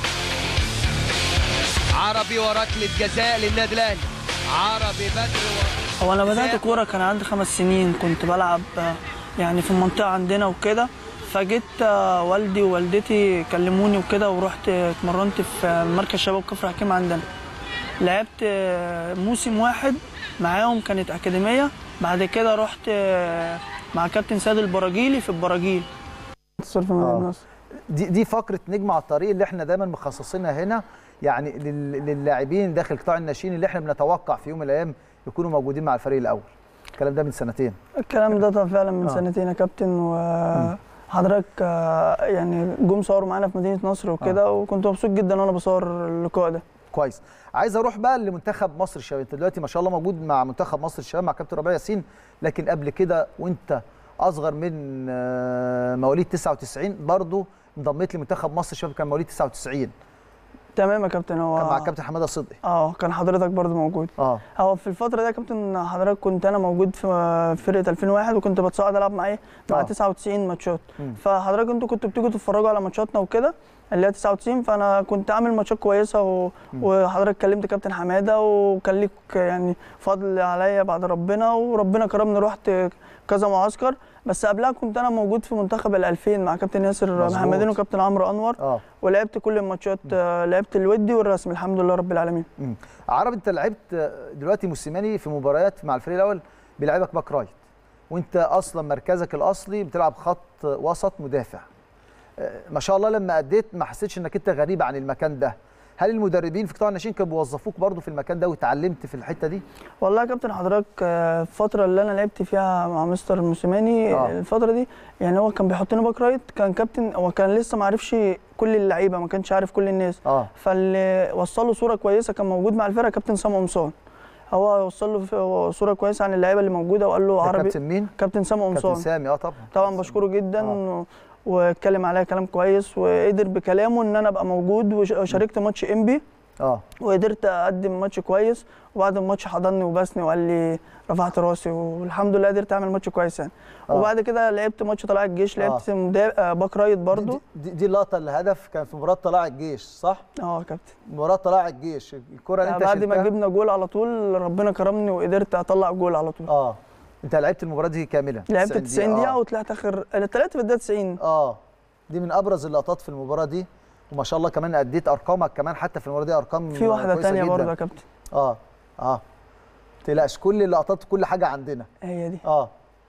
عربي وركلة جزاء للنادي الأهلي عربي بدر و... هو انا بدات كوره كان عندي خمس سنين كنت بلعب آه، يعني في المنطقه عندنا وكده فجيت آه، والدي ووالدتي كلموني وكده ورحت آه، اتمرنت في آه، مركز شباب كفر حكيم عندنا لعبت آه، موسم واحد معاهم كانت اكاديميه بعد كده رحت آه، مع كابتن سيد البراجيلي في البراجيل آه. دي دي فقره نجم على الطريق اللي احنا دايما مخصصينها هنا يعني لل- للاعبين داخل قطاع الناشئين اللي احنا بنتوقع في يوم من الايام يكونوا موجودين مع الفريق الاول الكلام ده من سنتين الكلام ده طبعا فعلا من آه. آه. سنتين يا كابتن وحضرتك آه، يعني جم صوروا معانا في مدينه نصر وكده آه. وكنت مبسوط جدا وانا بصور اللقاء ده كويس عايز اروح بقى لمنتخب مصر الشباب انت دلوقتي ما شاء الله موجود مع منتخب مصر الشباب مع كابتن ربيع ياسين لكن قبل كده وانت اصغر من آه، مواليد 99 برضه انضميت لمنتخب مصر الشباب كان مواليد 99 تمام يا كابتن هو كان مع الكابتن حماده صدقي اه كان حضرتك برضو موجود اه هو في الفتره دي يا كابتن حضرتك كنت انا موجود في فرقه 2001 وكنت بتصعد العب معاه مع آه. 99 ماتشات مم. فحضرتك انتوا كنتوا بتيجوا تتفرجوا على ماتشاتنا وكده اللي هي 99 فانا كنت عامل ماتشات كويسه و... وحضرتك كلمت كابتن حماده وكان ليك يعني فضل عليا بعد ربنا وربنا كرمني رحت كذا معسكر بس قبلها كنت انا موجود في منتخب ال 2000 مع كابتن ياسر مظبوط. محمدين وكابتن عمرو انور اه ولعبت كل الماتشات آه، لعبت الودي والرسمي الحمد لله رب العالمين مم. عرب انت لعبت دلوقتي موسيماني في مباريات مع الفريق الاول بيلعبك باك رايت وانت اصلا مركزك الاصلي بتلعب خط وسط مدافع آه، ما شاء الله لما اديت ما حسيتش انك انت غريب عن المكان ده هل المدربين في قطاع الناشئين كانوا بيوظفوك برضو في المكان ده واتعلمت في الحته دي والله يا كابتن حضرتك آه، الفترة اللي أنا لعبت فيها مع مستر موسيماني آه. آه. الفترة دي يعني هو كان بيحطني باك رايت كان كابتن هو كان لسه ما عرفش كل اللعيبة ما كانش عارف كل الناس اه فاللي وصل له صورة كويسة كان موجود مع الفرقة كابتن سامو قمصان هو وصل له في- صورة كويسة عن اللعيبة اللي موجودة وقال له ده عربي كابتن مين كابتن سامو كابتن قمصان سامي اه طبعا طبعا بشكره جدا آه. و- واتكلم عليا كلام كويس وقدر بكلامه ان انا ابقى موجود وش- وشاركت ماتش انبي اه وقدرت اقدم ماتش كويس وبعد الماتش حضني وبسني وقال لي رفعت راسي والحمد لله قدرت اعمل ماتش كويس يعني آه. وبعد كده لعبت ماتش طلائع الجيش لعبت مدا- آه، باك رايت برضو دي, دي اللقطه اللي هدف كان في مباراه طلائع الجيش صح اه يا كابتن مباراه طلائع الجيش الكره اللي انت بعد ما شلتها- جبنا جول على طول ربنا كرمني وقدرت اطلع جول على طول اه انت لعبت المباراه دي كامله لعبت 90 دقيقه آه. وطلعت اخر طلعت في الدقيقه 90 اه دي من ابرز اللقطات في المباراه دي وما شاء الله كمان اديت ارقامك كمان حتى في المباراه دي ارقام في واحده كويسة تانية جداً. برضه يا كابتن اه اه تقلقش كل اللقطات كل حاجه عندنا هي دي اه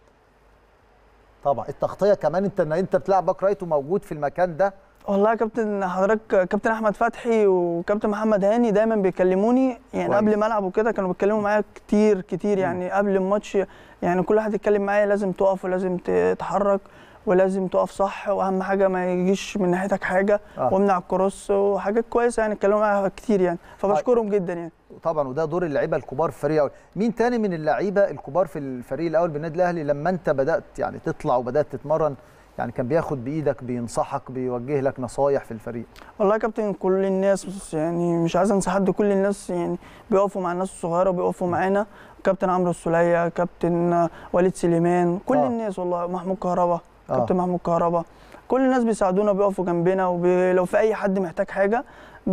طبعا التغطيه كمان انت ان انت بتلعب باك رايت وموجود في المكان ده والله يا كابتن حضرتك كابتن احمد فتحي وكابتن محمد هاني دايما بيكلموني يعني كويس. قبل ما العب وكده كانوا بيتكلموا معايا كتير كتير يعني قبل الماتش يعني كل واحد يتكلم معايا لازم تقف ولازم تتحرك ولازم تقف صح واهم حاجه ما يجيش من ناحيتك حاجه آه. وامنع الكروس وحاجات كويسه يعني اتكلموا معايا كتير يعني فبشكرهم جدا يعني طبعا وده دور اللعيبه الكبار في الفريق الاول مين تاني من اللعيبه الكبار في الفريق الاول بالنادي الاهلي لما انت بدات يعني تطلع وبدات تتمرن يعني كان بياخد بايدك بينصحك بيوجه لك نصايح في الفريق والله يا كابتن كل الناس بص يعني مش عايز انسى حد كل الناس يعني بيقفوا مع الناس الصغيره وبيقفوا معانا كابتن عمرو السوليه كابتن وليد سليمان كل آه. الناس والله محمود كهربا آه. كابتن محمود كهربا كل الناس بيساعدونا وبيقفوا جنبنا ولو في اي حد محتاج حاجه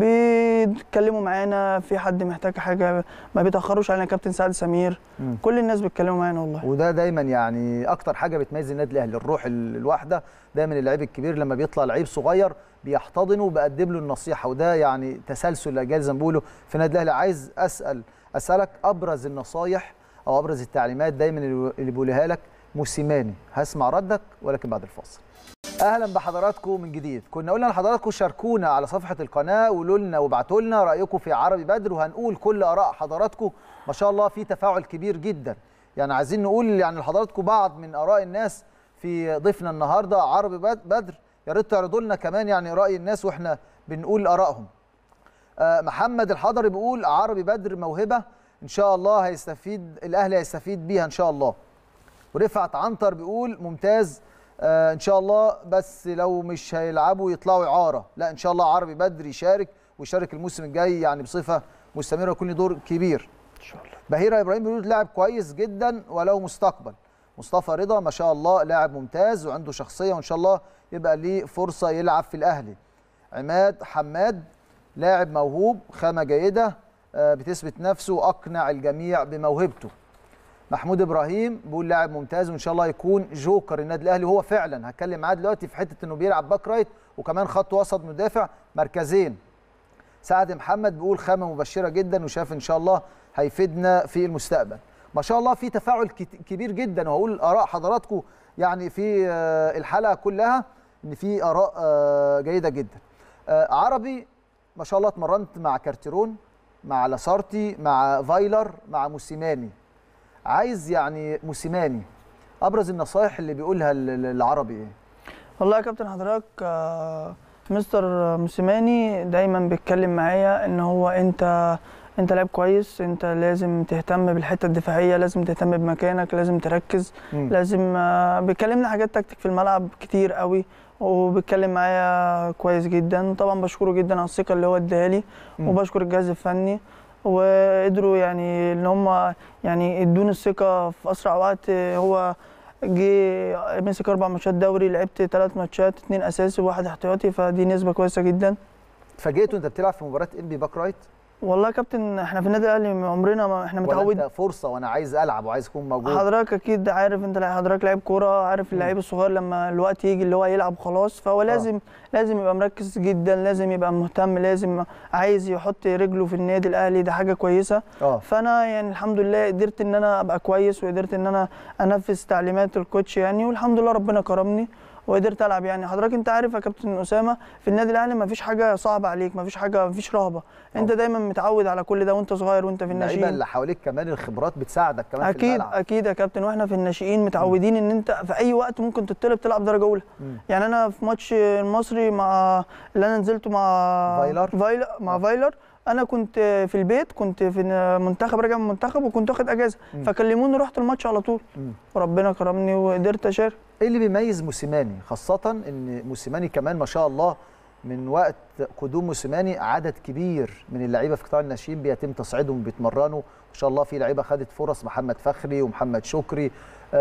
بيتكلموا معانا في حد محتاج حاجه ما بيتاخروش علينا كابتن سعد سمير مم. كل الناس بيتكلموا معانا والله وده دايما يعني اكتر حاجه بتميز النادي الاهلي الروح ال- الواحده دايما اللعيب الكبير لما بيطلع لعيب صغير بيحتضنه وبقدم له النصيحه وده يعني تسلسل الاجيال زي ما بيقولوا في النادي الاهلي عايز اسال اسالك ابرز النصايح او ابرز التعليمات دايما اللي اللي بيقولها لك موسيماني هسمع ردك ولكن بعد الفاصل اهلا بحضراتكم من جديد كنا قلنا لحضراتكم شاركونا على صفحه القناه وقولوا لنا وابعتوا لنا رايكم في عربي بدر وهنقول كل اراء حضراتكم ما شاء الله في تفاعل كبير جدا يعني عايزين نقول يعني لحضراتكم بعض من اراء الناس في ضيفنا النهارده عربي بد- بدر يا ريت تعرضوا لنا كمان يعني راي الناس واحنا بنقول ارائهم آه، محمد الحضري بيقول عربي بدر موهبه ان شاء الله هيستفيد الاهلي هيستفيد بيها ان شاء الله ورفعت عنتر بيقول ممتاز آه ان شاء الله بس لو مش هيلعبوا يطلعوا اعاره لا ان شاء الله عربي بدر يشارك ويشارك الموسم الجاي يعني بصفه مستمره ويكون له دور كبير ان شاء الله بهيره ابراهيم بيقول لاعب كويس جدا ولو مستقبل مصطفى رضا ما شاء الله لاعب ممتاز وعنده شخصيه وان شاء الله يبقى ليه فرصه يلعب في الاهلي عماد حماد لاعب موهوب خامه جيده آه، بتثبت نفسه واقنع الجميع بموهبته محمود ابراهيم بيقول لاعب ممتاز وان شاء الله يكون جوكر النادي الاهلي وهو فعلا هتكلم معاه دلوقتي في حته انه بيلعب باك رايت وكمان خط وسط مدافع مركزين سعد محمد بيقول خامه مبشره جدا وشاف ان شاء الله هيفيدنا في المستقبل ما شاء الله في تفاعل كت- كبير جدا وهقول اراء حضراتكم يعني في آه، الحلقه كلها ان في اراء آه، جيده جدا آه، عربي ما شاء الله اتمرنت مع كارتيرون مع لاسارتي مع فايلر مع موسيماني عايز يعني موسيماني ابرز النصائح اللي بيقولها ال- ال- العربي ايه والله يا كابتن حضرتك آه، مستر موسيماني دايما بيتكلم معايا ان هو انت انت لاعب كويس انت لازم تهتم بالحته الدفاعيه لازم تهتم بمكانك لازم تركز مم. لازم آه، بيكلمنا حاجات تكتيك في الملعب كتير قوي وبيتكلم معايا كويس جدا طبعا بشكره جدا على الثقه اللي هو اداها لي مم. وبشكر الجهاز الفني وقدروا يعني ان هم يعني ادوني الثقه في اسرع وقت هو جه مسك اربع ماتشات دوري لعبت ثلاث ماتشات اتنين اساسي وواحد احتياطي فدي نسبه كويسه جدا اتفاجئت وانت بتلعب في مباراه انبي باك رايت والله يا كابتن احنا في النادي الاهلي عمرنا ما احنا ولا متعود انت فرصه وانا عايز العب وعايز اكون موجود حضرتك اكيد عارف انت حضرتك لعيب كوره عارف اللعيب الصغير لما الوقت يجي اللي هو يلعب خلاص فهو لازم لازم يبقى مركز جدا لازم يبقى مهتم لازم عايز يحط رجله في النادي الاهلي ده حاجه كويسه اه فانا يعني الحمد لله قدرت ان انا ابقى كويس وقدرت ان انا انفذ تعليمات الكوتش يعني والحمد لله ربنا كرمني وقدرت العب يعني حضرتك انت عارف يا كابتن اسامه في النادي الاهلي ما فيش حاجه صعبه عليك ما فيش حاجه ما فيش رهبه انت دايما متعود على كل ده وانت صغير وانت في اللعيبه الناشئين اللي حواليك كمان الخبرات بتساعدك كمان في اكيد الملعب اكيد يا كابتن واحنا في الناشئين متعودين ان انت في اي وقت ممكن تطلب تلعب درجه اولى مم. يعني انا في ماتش المصري مع اللي انا نزلته مع فايلر؟ فايلر مع فايلر انا كنت في البيت كنت في منتخب راجع من المنتخب وكنت واخد اجازه مم. فكلموني رحت الماتش على طول مم. وربنا كرمني وقدرت اشارك ايه اللي بيميز موسيماني خاصه ان موسيماني كمان ما شاء الله من وقت قدوم موسيماني عدد كبير من اللعيبه في قطاع الناشئين بيتم تصعيدهم وبيتمرنوا ما شاء الله في لعيبه خدت فرص محمد فخري ومحمد شكري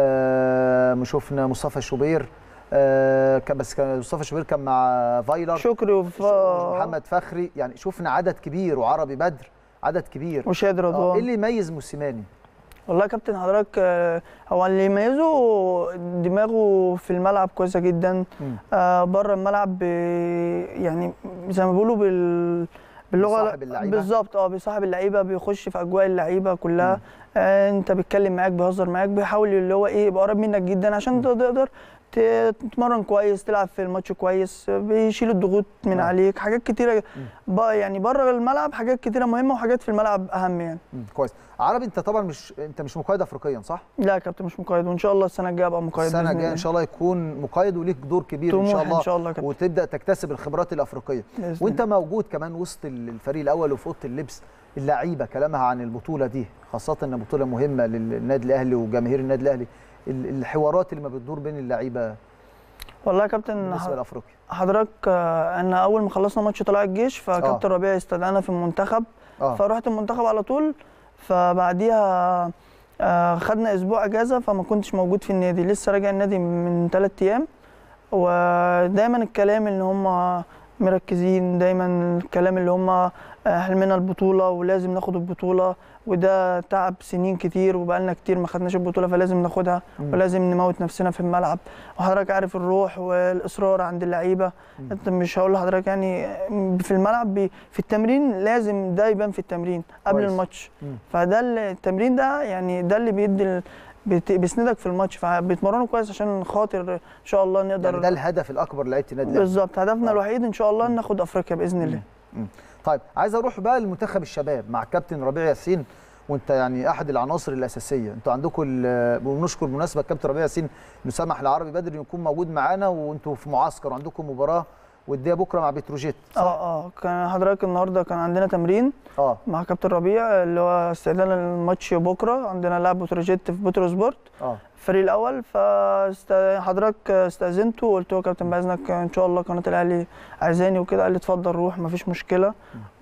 آه شفنا مصطفى شوبير آه كان بس كان مصطفى شوبير كان مع فايلر شكري وف... محمد فخري يعني شفنا عدد كبير وعربي بدر عدد كبير وشاد آه، رضوان ايه اللي يميز موسيماني والله يا كابتن حضرتك آه، هو اللي يميزه دماغه في الملعب كويسه جدا مم. آه بره الملعب بي- يعني زي ما بيقولوا بال باللغه بيصاحب اللعيبة. بالظبط اه بيصاحب اللعيبه بيخش في اجواء اللعيبه كلها آه انت بيتكلم معاك بيهزر معاك بيحاول اللي هو ايه يبقى قريب منك جدا عشان انت تقدر ت- تتمرن كويس تلعب في الماتش كويس بيشيل الضغوط من آه. عليك حاجات كتيره بقى يعني بره الملعب حاجات كتيره مهمه وحاجات في الملعب اهم يعني مم. كويس عربي انت طبعا مش انت مش مقيد افريقيا صح لا يا كابتن مش مقيد وان شاء الله السنه الجايه ابقى مقيد السنه بإذن الجايه الله. ان شاء الله يكون مقيد وليك دور كبير ان طموح شاء إن الله شاء الله يا كابتن. وتبدا تكتسب الخبرات الافريقيه بإذن وانت موجود كمان وسط الفريق الاول وفي اوضه اللبس اللعيبه كلامها عن البطوله دي خاصه ان بطوله مهمه للنادي الاهلي وجماهير النادي الاهلي ال- الحوارات اللي ما بتدور بين اللعيبه والله يا كابتن بالنسبه ح- لافريقيا حضرتك آه، انا اول ما خلصنا ماتش طلائع الجيش فكابتن ربيع استدعانا في المنتخب آه. فرحت المنتخب على طول فبعديها آه، خدنا اسبوع اجازه فما كنتش موجود في النادي لسه راجع النادي من ثلاث ايام ودايما الكلام اللي هم مركزين دايما الكلام اللي هم حلمنا البطوله ولازم ناخد البطوله وده تعب سنين كتير وبقالنا كتير ما خدناش البطوله فلازم ناخدها مم. ولازم نموت نفسنا في الملعب وحضرتك عارف الروح والاصرار عند اللعيبه انت مش هقول لحضرتك يعني في الملعب بي- في التمرين لازم ده يبان في التمرين قبل كويس. الماتش مم. فده اللي- التمرين ده يعني ده اللي بيدي ال- بت- بيسندك في الماتش فبيتمرنوا كويس عشان خاطر ان شاء الله نقدر يعني ده الهدف الاكبر لعيبه النادي الاهلي بالظبط هدفنا الوحيد ان شاء الله ناخد افريقيا باذن الله مم. طيب عايز اروح بقى لمنتخب الشباب مع كابتن ربيع ياسين وانت يعني احد العناصر الاساسيه انتوا عندكم ال- ونشكر بالمناسبه كابتن ربيع ياسين انه سمح لعربي بدر إنه يكون موجود معانا وانتوا في معسكر وعندكم مباراه وديه بكره مع بتروجيت اه اه كان حضرتك النهارده كان عندنا تمرين اه مع كابتن ربيع اللي هو استعداد للماتش بكره عندنا لاعب بتروجيت في بترو سبورت اه الفريق الاول فحضرتك استاذنته وقلت له يا كابتن باذنك ان شاء الله قناه الاهلي عايزاني وكده قال لي اتفضل روح مفيش مشكله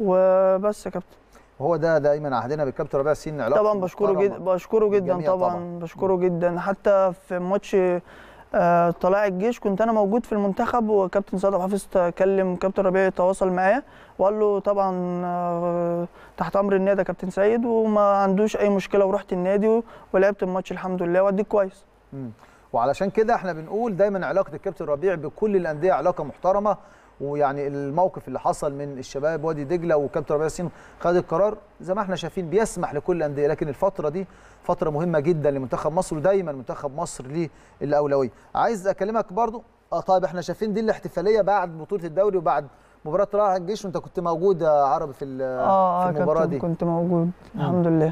وبس يا كابتن هو ده دايما عهدنا بالكابتن ربيع ياسين علاقه طبعا بشكره محترمة جدا بشكره جدا بالجميع طبعا, طبعا بشكره جدا حتى في ماتش آه، طلائع الجيش كنت انا موجود في المنتخب وكابتن سيد أبو حفيظ كلم كابتن ربيع يتواصل معايا وقال له طبعا آه، تحت امر النادي يا كابتن سيد وما عندوش اي مشكله ورحت النادي و- ولعبت الماتش الحمد لله واديك كويس مم. وعلشان كده احنا بنقول دايما علاقه الكابتن ربيع بكل الانديه علاقه محترمه ويعني الموقف اللي حصل من الشباب وادي دجله وكابتن ربيع ياسين خد القرار زي ما احنا شايفين بيسمح لكل الانديه لكن الفتره دي فتره مهمه جدا لمنتخب مصر ودايما منتخب مصر ليه الاولويه عايز اكلمك برضو اه طيب احنا شايفين دي الاحتفاليه بعد بطوله الدوري وبعد مباراه طلائع الجيش وانت كنت موجود يا عربي في ال- اه في اه المباراه كابتن دي كنت موجود مم. الحمد لله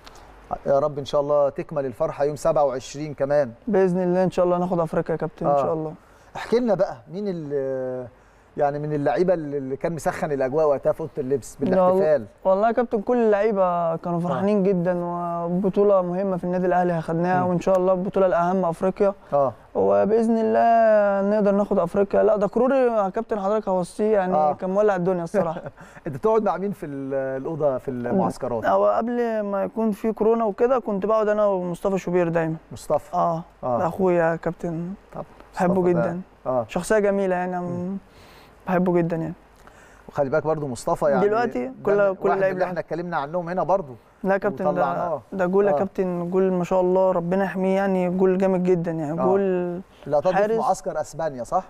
يا رب ان شاء الله تكمل الفرحه يوم 27 كمان باذن الله ان شاء الله ناخد افريقيا يا كابتن ان آه. شاء الله احكي لنا بقى مين ال- يعني من اللعيبه اللي اللي كان مسخن الاجواء وقتها في اوضه اللبس والله- بالاحتفال والله يا كابتن كل اللعيبه كانوا فرحانين جدا وبطوله مهمه في النادي الاهلي اخدناها وان شاء الله البطوله الاهم افريقيا اه وباذن الله نقدر ناخد افريقيا لا ده كروري يا كابتن حضرتك هوصيه يعني آه. كان مولع الدنيا الصراحه انت بتقعد مع مين في ال- الاوضه في المعسكرات هو قبل ما يكون في كورونا وكده كنت بقعد انا ومصطفى شوبير دايما مصطفى اه, آه. ده اخويا يا كابتن طب بحبه مصطفى ده- جدا اه شخصيه جميله يعني أنا بحبه جدا يعني وخلي بالك برضو مصطفى يعني دلوقتي ده كل- من كل واحد لعيب اللي احنا اتكلمنا عنهم هنا برضو لا يا كابتن ده وطلعناه. ده جول يا آه. كابتن جول ما شاء الله ربنا يحميه يعني جول جامد جدا يعني آه. جول اللقطات دي في حارس. معسكر اسبانيا صح؟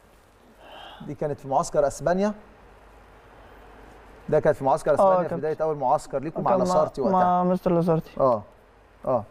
دي كانت في معسكر اسبانيا ده كانت في معسكر اسبانيا في كابتن. بدايه اول معسكر ليكم مع كان لاسارتي وقتها مع مستر لازارتي اه اه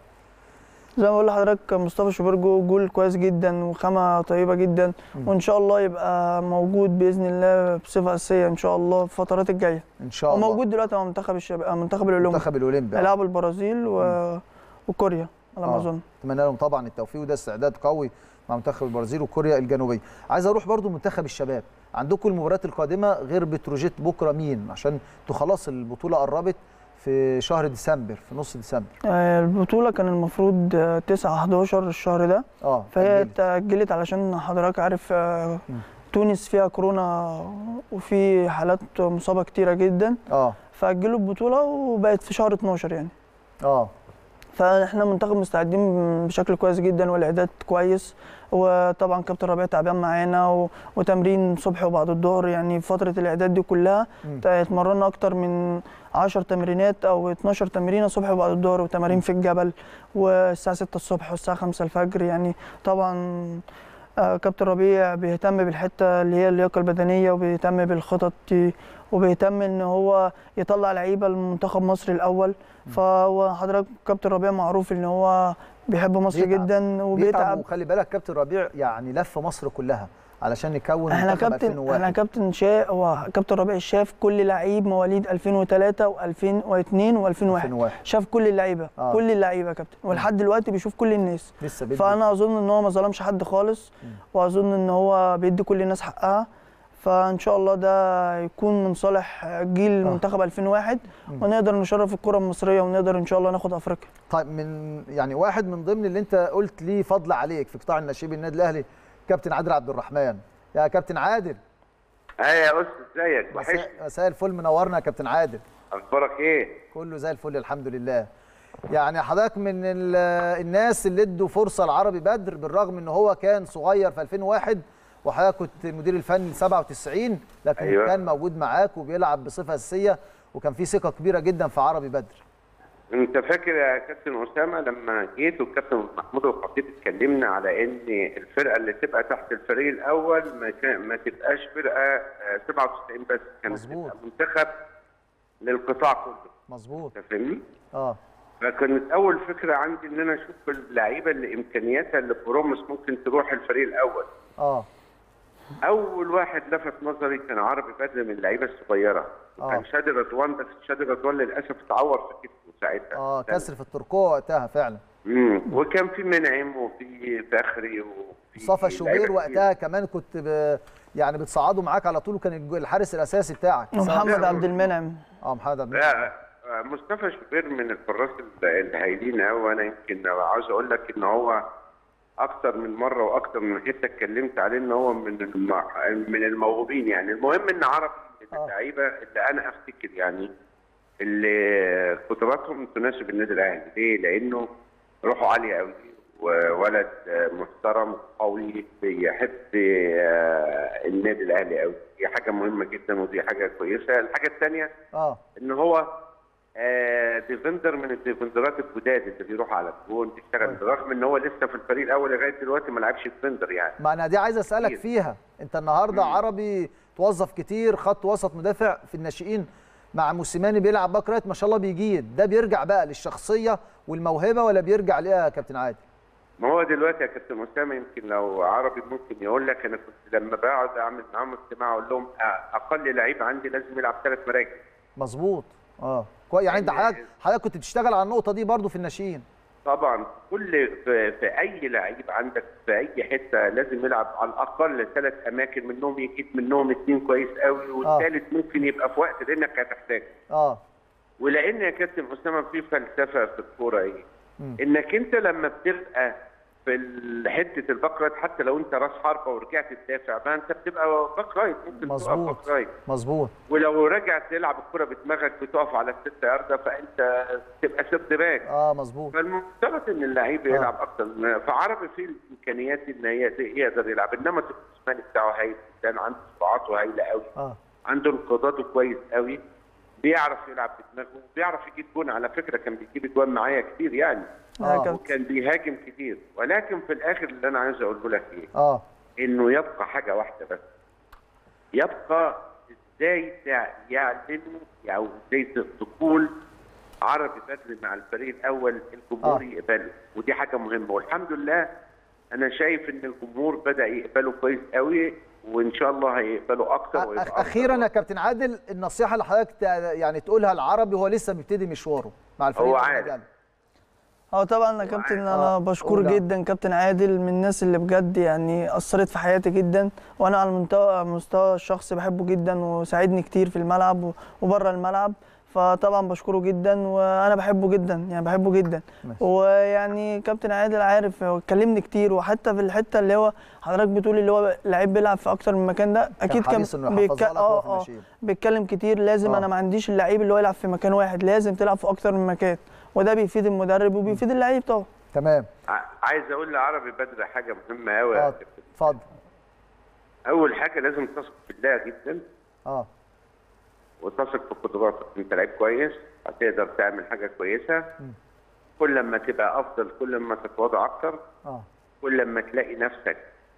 زي ما بقول لحضرتك مصطفى شوبير جو- جول كويس جدا وخامه طيبه جدا وان شاء الله يبقى موجود باذن الله بصفه اساسيه ان شاء الله في الفترات الجايه ان شاء الله وموجود دلوقتي مع منتخب الشباب منتخب الاولمبي المنتخب الاولمبي آه. هيلعبوا البرازيل و... وكوريا على ما آه. اظن اتمنى لهم طبعا التوفيق وده استعداد قوي مع منتخب البرازيل وكوريا الجنوبيه عايز اروح برضو منتخب الشباب عندكم المباريات القادمه غير بتروجيت بكره مين عشان انتوا خلاص البطوله قربت في شهر ديسمبر في نص ديسمبر آه، البطوله كان المفروض آه، 9 11 الشهر ده اه فهي اتأجلت علشان حضرتك عارف آه، تونس فيها كورونا وفي حالات مصابه كتيره جدا اه فاجلوا البطوله وبقت في شهر 12 يعني اه فاحنا منتخب مستعدين بشكل كويس جدا والاعداد كويس وطبعا كابتن ربيع تعبان معانا و... وتمرين صبح وبعد الظهر يعني فتره الاعداد دي كلها مم. اتمرنا اكتر من 10 تمرينات او 12 تمرينه صبح وبعد الظهر وتمارين في الجبل والساعه 6 الصبح والساعه 5 الفجر يعني طبعا آه، كابتن ربيع بيهتم بالحته اللي هي اللياقه البدنيه وبيهتم بالخطط دي وبيهتم ان هو يطلع لعيبه لمنتخب مصر الاول فهو حضرتك كابتن ربيع معروف ان هو بيحب مصر بيتعب. جدا وبيتعب وخلي بالك كابتن ربيع يعني لف مصر كلها علشان يكون احنا منتخب كابتن 2001 احنا كابتن شا هو كابتن ربيع شاف كل لعيب مواليد 2003 و2002 و2001 2001. شاف كل اللعيبه آه. كل اللعيبه يا كابتن ولحد دلوقتي بيشوف كل الناس لسه بيدي فانا اظن ان هو ما ظلمش حد خالص واظن ان هو بيدي كل الناس حقها فان شاء الله ده يكون من صالح جيل منتخب 2001 ونقدر نشرف الكره المصريه ونقدر ان شاء الله ناخد افريقيا طيب من يعني واحد من ضمن اللي انت قلت ليه فضل عليك في قطاع الناشئين النادي الاهلي كابتن عادل عبد الرحمن يا كابتن عادل ايه يا استاذ ازيك وحشني مساء مساء الفل منورنا يا كابتن عادل اخبارك ايه كله زي الفل الحمد لله يعني حضرتك من ال- الناس اللي ادوا فرصه لعربي بدر بالرغم ان هو كان صغير في 2001 وحضرتك كنت المدير الفني ل 97 لكن أيوة. كان موجود معاك وبيلعب بصفه اساسيه وكان في ثقه كبيره جدا في عربي بدر انت فاكر يا كابتن اسامه لما جيت والكابتن محمود الخطيب اتكلمنا على ان الفرقه اللي تبقى تحت الفريق الاول ما, كان ما تبقاش فرقه آه، 97 بس كانت مظبوط. تبقى منتخب للقطاع كله مظبوط انت فاهمني؟ اه فكانت اول فكره عندي ان انا اشوف اللعيبه اللي امكانياتها اللي برومس ممكن تروح الفريق الاول اه اول واحد لفت نظري كان عربي بدر من اللعيبه الصغيره آه. كان شادي رضوان بس شادي رضوان للاسف اتعور في كتفه ساعتها اه كسر في التركوه وقتها فعلا امم وكان في منعم وفي فخري وفي مصطفى شوبير لعيبة وقتها كمان كنت ب... يعني بتصعده معاك على طول وكان الج- الحارس الاساسي بتاعك ومحمد عبد المنعم اه محمد عبد المنعم لا آه، مصطفى شوبير من الحراس ال- الهايلين قوي وانا يمكن عاوز اقول لك ان هو اكتر من مره واكتر من حته اتكلمت عليه ان هو من الم... من الموهوبين يعني المهم ان عربي من اللعيبه اللي انا افتكر يعني اللي قدراتهم تناسب النادي الاهلي ليه؟ لانه روحه عاليه قوي وولد آه، محترم قوي بيحب آه، النادي الاهلي قوي دي حاجه مهمه جدا ودي حاجه كويسه الحاجه الثانيه اه ان هو آه، ديفندر من الديفندرات الجداد اللي بيروح على الجون بيشتغل بالرغم ان هو لسه في الفريق الاول لغايه دلوقتي ما لعبش ديفندر يعني ما انا دي عايز اسالك كتير. فيها انت النهارده عربي توظف كتير خط وسط مدافع في الناشئين مع موسيماني بيلعب باك رايت ما شاء الله بيجيد ده بيرجع بقى للشخصيه والموهبه ولا بيرجع ليها يا كابتن عادل ما هو دلوقتي يا كابتن اسامه يمكن لو عربي ممكن يقول لك انا كنت لما بقعد اعمل معاهم اجتماع اقول لهم أ- اقل لعيب عندي لازم يلعب ثلاث مراكز مظبوط اه كويس يعني انت حضرتك حضرتك كنت بتشتغل على النقطه دي برضو في الناشئين طبعا كل في, في اي لعيب عندك في اي حته لازم يلعب على الاقل ثلاث اماكن منهم يجيب منهم اثنين كويس قوي والثالث ممكن يبقى في وقت لانك هتحتاجه اه ولان يا كابتن اسامه في فلسفه في الكوره ايه؟ مم. انك انت لما بتبقى في ال- حته الباك رايت حتى لو انت راس حربه ورجعت تدافع ما انت بتبقى باك رايت ممكن تقف مظبوط باك رايت مظبوط ولو رجعت تلعب الكره بدماغك بتقف على الست يارده فانت تبقى سيرد باك اه مظبوط فالمفترض ان اللعيب يلعب اكتر من- فعربي فيه الامكانيات ان هي يقدر يلعب انما الجسماني بتاعه هايل جدا عنده سرعاته هايله قوي اه عنده انقضاضه كويس قوي بيعرف يلعب بدماغه وبيعرف يجيب جون على فكره كان بيجيب اجوان معايا كتير يعني آه. وكان بيهاجم كتير ولكن في الاخر اللي انا عايز اقوله لك ايه اه انه يبقى حاجه واحده بس يبقى ازاي تع- يعلنوا او ازاي ت- تقول عربي بدري مع الفريق الاول الجمهور آه. يقبله ودي حاجه مهمه والحمد لله انا شايف ان الجمهور بدا يقبله كويس قوي وان شاء الله هيقبلوا اكتر ويبقى أخ- اخيرا يا كابتن عادل النصيحه اللي حضرتك تع- يعني تقولها العربي هو لسه بيبتدي مشواره مع الفريق هو الأول عارف. يعني. اه طبعا يا كابتن انا آه، بشكر قول. جدا كابتن عادل من الناس اللي بجد يعني اثرت في حياتي جدا وانا على المستوى المستوى الشخصي بحبه جدا وساعدني كتير في الملعب وبره الملعب فطبعا بشكره جدا وانا بحبه جدا يعني بحبه جدا ماشي. ويعني كابتن عادل عارف هو اتكلمني كتير وحتى في الحته اللي هو حضرتك بتقول اللي هو لعيب بيلعب في اكتر من مكان ده اكيد كان حريص إنه يحفظها لك وهو في اه اه الناشئين. بيتكلم كتير لازم آه. انا ما عنديش اللعيب اللي هو يلعب في مكان واحد لازم تلعب في اكتر من مكان وده بيفيد المدرب وبيفيد اللعيب طبعا تمام ع- عايز اقول لعربي بدر حاجه مهمه قوي اه اتفضل اول حاجه لازم تثق بالله جدا اه وتثق في قدراتك انت لعيب كويس هتقدر تعمل حاجه كويسه مم. كل ما تبقى افضل كل ما تتواضع اكتر اه كل ما تلاقي نفسك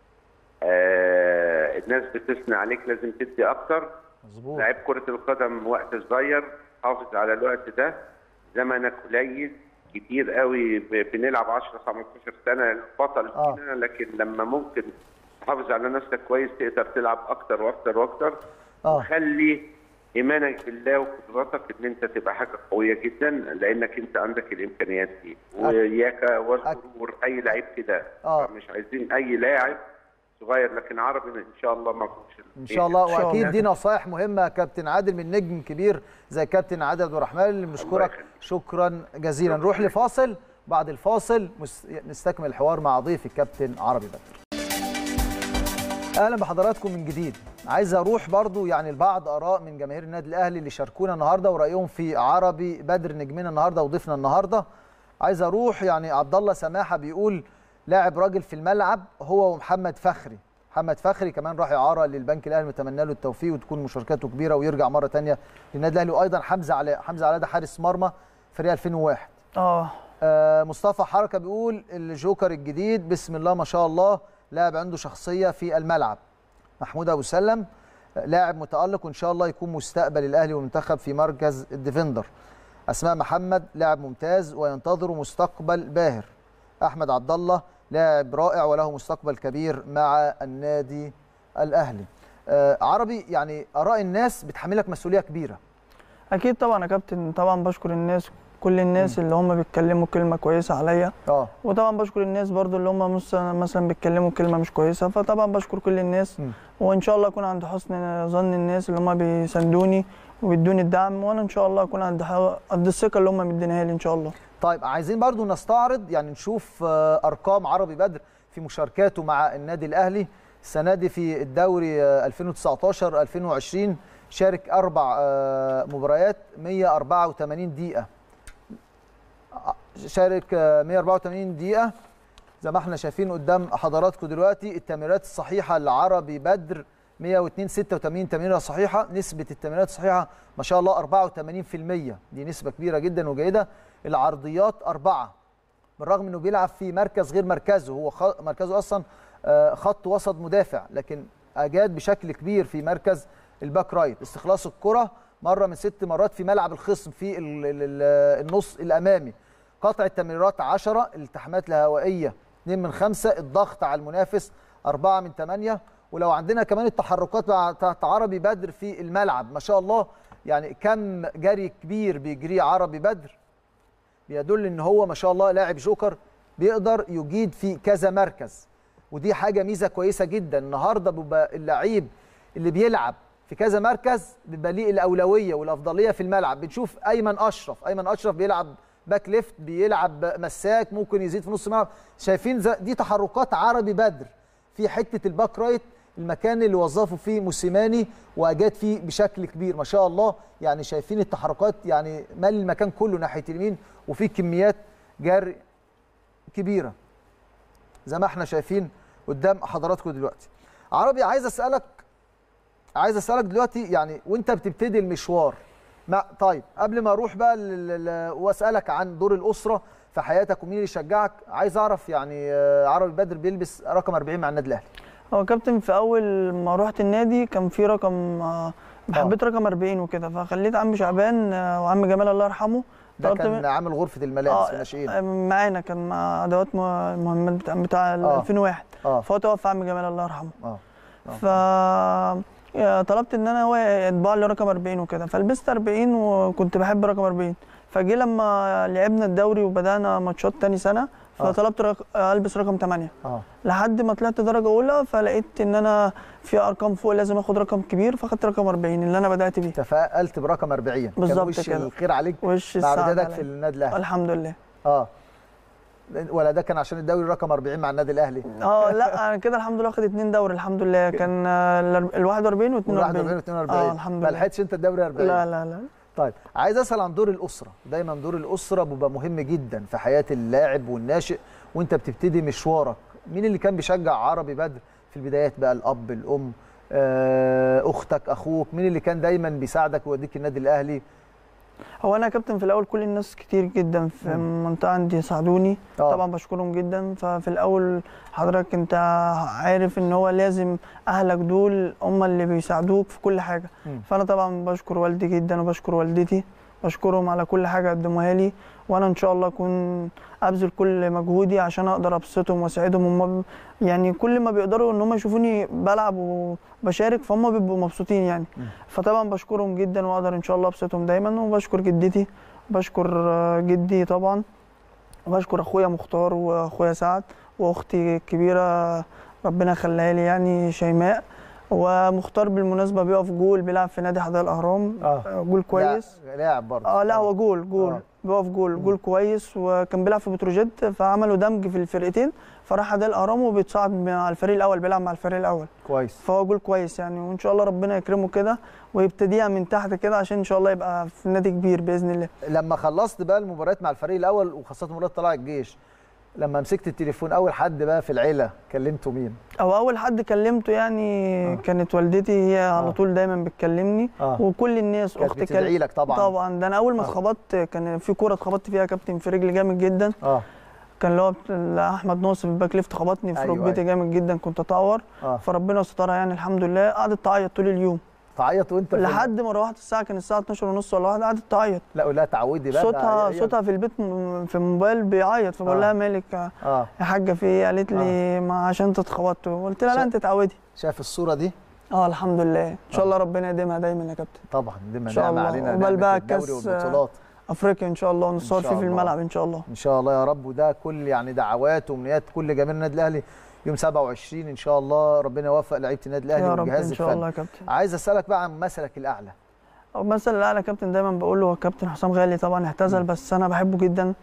آه الناس بتثني عليك لازم تدي اكتر مظبوط لعيب كره القدم وقت صغير حافظ على الوقت ده زمنك قليل كتير قوي ب- بنلعب 10 15 سنه البطل آه. فينا لكن لما ممكن تحافظ على نفسك كويس تقدر تلعب اكتر واكتر واكتر اه وخلي ايمانك بالله وقدراتك ان انت تبقى حاجه قويه جدا لانك انت عندك الامكانيات دي واياك والغرور اي لعيب كده آه. مش عايزين اي لاعب صغير لكن عربي ان شاء الله ما فيهوش ان شاء الله واكيد دي نصائح مهمه يا كابتن عادل من نجم كبير زي كابتن عادل عبد الرحمن اللي بنشكرك شكرا جزيلا نروح لفاصل بعد الفاصل مس- نستكمل الحوار مع ضيفي الكابتن عربي بدر اهلا بحضراتكم من جديد عايز اروح برضو يعني البعض اراء من جماهير النادي الاهلي اللي شاركونا النهارده ورايهم في عربي بدر نجمنا النهارده وضيفنا النهارده عايز اروح يعني عبد الله سماحه بيقول لاعب راجل في الملعب هو ومحمد فخري محمد فخري كمان راح اعاره للبنك الاهلي نتمنى له التوفيق وتكون مشاركاته كبيره ويرجع مره ثانيه للنادي الاهلي وايضا حمزه علاء حمزه علاء ده حارس مرمى فريق 2001 اه آه، مصطفى حركه بيقول الجوكر الجديد بسم الله ما شاء الله لاعب عنده شخصيه في الملعب محمود ابو سلم آه، لاعب متالق وان شاء الله يكون مستقبل الاهلي والمنتخب في مركز الديفندر اسماء محمد لاعب ممتاز وينتظر مستقبل باهر احمد عبد الله لاعب رائع وله مستقبل كبير مع النادي الاهلي آه، عربي يعني اراء الناس بتحملك مسؤوليه كبيره اكيد طبعا يا كابتن طبعا بشكر الناس كل الناس اللي هم بيتكلموا كلمه كويسه عليا اه وطبعا بشكر الناس برضو اللي هم مثلا مثلا بيتكلموا كلمه مش كويسه فطبعا بشكر كل الناس وان شاء الله اكون عند حسن ظن الناس اللي هم بيساندوني وبيدوني الدعم وانا ان شاء الله اكون عند ح- قد الثقه اللي هم مديناها لي ان شاء الله طيب عايزين برضو نستعرض يعني نشوف آه، ارقام عربي بدر في مشاركاته مع النادي الاهلي السنه دي في الدوري آه، 2019 2020 شارك اربع آه، مباريات 184 دقيقه آه، شارك آه، 184 دقيقه زي ما احنا شايفين قدام حضراتكم دلوقتي التمريرات الصحيحه لعربي بدر 102 86 تمريره صحيحه نسبه التمريرات الصحيحه ما شاء الله 84% دي نسبه كبيره جدا وجيده العرضيات أربعة بالرغم أنه بيلعب في مركز غير مركزه هو خ... مركزه أصلا آه، خط وسط مدافع لكن أجاد بشكل كبير في مركز الباك رايت استخلاص الكرة مرة من ست مرات في ملعب الخصم في ال... ال... ال- النص الأمامي قطع التمريرات 10 الالتحامات الهوائية 2 من 5 الضغط على المنافس 4 من 8 ولو عندنا كمان التحركات مع- بتاعت عربي بدر في الملعب ما شاء الله يعني كم جري كبير بيجريه عربي بدر بيدل ان هو ما شاء الله لاعب جوكر بيقدر يجيد في كذا مركز ودي حاجه ميزه كويسه جدا النهارده بيبقى اللعيب اللي بيلعب في كذا مركز بيبقى ليه الاولويه والافضليه في الملعب بنشوف ايمن اشرف ايمن اشرف بيلعب باك ليفت بيلعب مساك ممكن يزيد في نص الملعب شايفين دي تحركات عربي بدر في حته الباك رايت المكان اللي وظفوا فيه موسيماني واجاد فيه بشكل كبير ما شاء الله يعني شايفين التحركات يعني مال المكان كله ناحيه اليمين وفي كميات جري كبيره زي ما احنا شايفين قدام حضراتكم دلوقتي عربي عايز اسالك عايز اسالك دلوقتي يعني وانت بتبتدي المشوار ما طيب قبل ما اروح بقى واسالك عن دور الاسره في حياتك ومين اللي يشجعك عايز اعرف يعني عربي بدر بيلبس رقم 40 مع النادي الاهلي هو كابتن في اول ما رحت النادي كان في رقم حبيت رقم 40 وكده فخليت عم شعبان وعم جمال الله يرحمه ده كان من... عامل غرفه الملابس في الناشئين معانا كان مع ادوات مهمات بتاع, بتاع آه. 2001 آه. فهو توفى عم جمال الله يرحمه اه, آه. ف طلبت ان انا هو يطبع لي رقم 40 وكده فلبست 40 وكنت بحب رقم 40 فجي لما لعبنا الدوري وبدانا ماتشات تاني سنه فطلبت رق... البس رقم 8 اه لحد ما طلعت درجه اولى فلقيت ان انا في ارقام فوق لازم اخد رقم كبير فاخدت رقم 40 اللي انا بدات بيه تفائلت برقم 40 بالظبط وش كده الخير عليك وش مع ردادك في النادي الاهلي الحمد لله اه ولا ده كان عشان الدوري رقم 40 مع النادي الاهلي اه لا انا كده الحمد لله واخد اثنين دوري الحمد لله كان ال 41 و 42 41 و 42 اه الحمد لله ما لحقتش انت الدوري 40 لا لا لا طيب عايز اسال عن دور الاسره دايما دور الاسره بيبقى مهم جدا في حياه اللاعب والناشئ وانت بتبتدي مشوارك مين اللي كان بيشجع عربي بدر في البدايات بقى الاب الام اختك اخوك مين اللي كان دايما بيساعدك ويوديك النادي الاهلي هو انا كابتن في الاول كل الناس كتير جدا في المنطقه عندي ساعدوني أوه. طبعا بشكرهم جدا ففي الاول حضرتك انت عارف ان هو لازم اهلك دول هم اللي بيساعدوك في كل حاجه م. فانا طبعا بشكر والدي جدا وبشكر والدتي بشكرهم على كل حاجه قدموها لي وانا ان شاء الله اكون ابذل كل مجهودي عشان اقدر ابسطهم واساعدهم هم يعني كل ما بيقدروا ان هم يشوفوني بلعب وبشارك فهم بيبقوا مبسوطين يعني م. فطبعا بشكرهم جدا واقدر ان شاء الله ابسطهم دايما وبشكر جدتي وبشكر جدي طبعا وبشكر اخويا مختار واخويا سعد واختي الكبيره ربنا يخليها لي يعني شيماء ومختار بالمناسبه بيقف جول بيلعب في نادي حدائق الاهرام آه. جول كويس لاعب برضه اه لا هو جول جول آه. بيقف جول جول كويس وكان بيلعب في بتروجيت فعملوا دمج في الفرقتين فراح حدائق الاهرام وبيتصعد مع الفريق الاول بيلعب مع الفريق الاول كويس فهو جول كويس يعني وان شاء الله ربنا يكرمه كده ويبتديها من تحت كده عشان ان شاء الله يبقى في نادي كبير باذن الله لما خلصت بقى المباريات مع الفريق الاول وخاصه مباراه طلائع الجيش لما مسكت التليفون اول حد بقى في العيله كلمته مين او اول حد كلمته يعني آه. كانت والدتي هي آه. على طول دايما بتكلمني آه. وكل الناس اختي بتدعي لك طبعا طبعا ده انا اول ما اتخبطت آه. كان في كوره اتخبطت فيها كابتن في رجلي جامد جدا اه كان اللي هو احمد ناصر الباك ليفت خبطني في أيوة ركبتي أيوة. جامد جدا كنت اتعور آه. فربنا سترها يعني الحمد لله قعدت تعيط طول اليوم تعيط وانت لحد ما روحت الساعه كان الساعه 12 ونص ولا واحده قعدت تعيط لا ولا تعودي بقى صوتها صوتها في البيت في الموبايل بيعيط فبقول آه. لها مالك آه. يا حاجه في ايه قالت لي ما عشان انت اتخبطت قلت لها لا انت اتعودي شايف الصوره دي اه الحمد لله ان شاء الله ربنا يديمها دايما يا كابتن طبعا دي ان شاء نعمه الله علينا وبل بقى الدوري كاس والبطولات افريقيا ان شاء الله ونصور فيه في الملعب ان شاء الله ان شاء الله يا رب وده كل يعني دعوات وامنيات كل جماهير النادي الاهلي يوم 27 ان شاء الله ربنا يوفق لعيبه النادي الاهلي يا رب والجهاز ان شاء الله يا كابتن عايز اسالك بقى عن مثلك الاعلى او مثل الاعلى كابتن دايما بقول له هو كابتن حسام غالي طبعا اعتزل بس انا بحبه جدا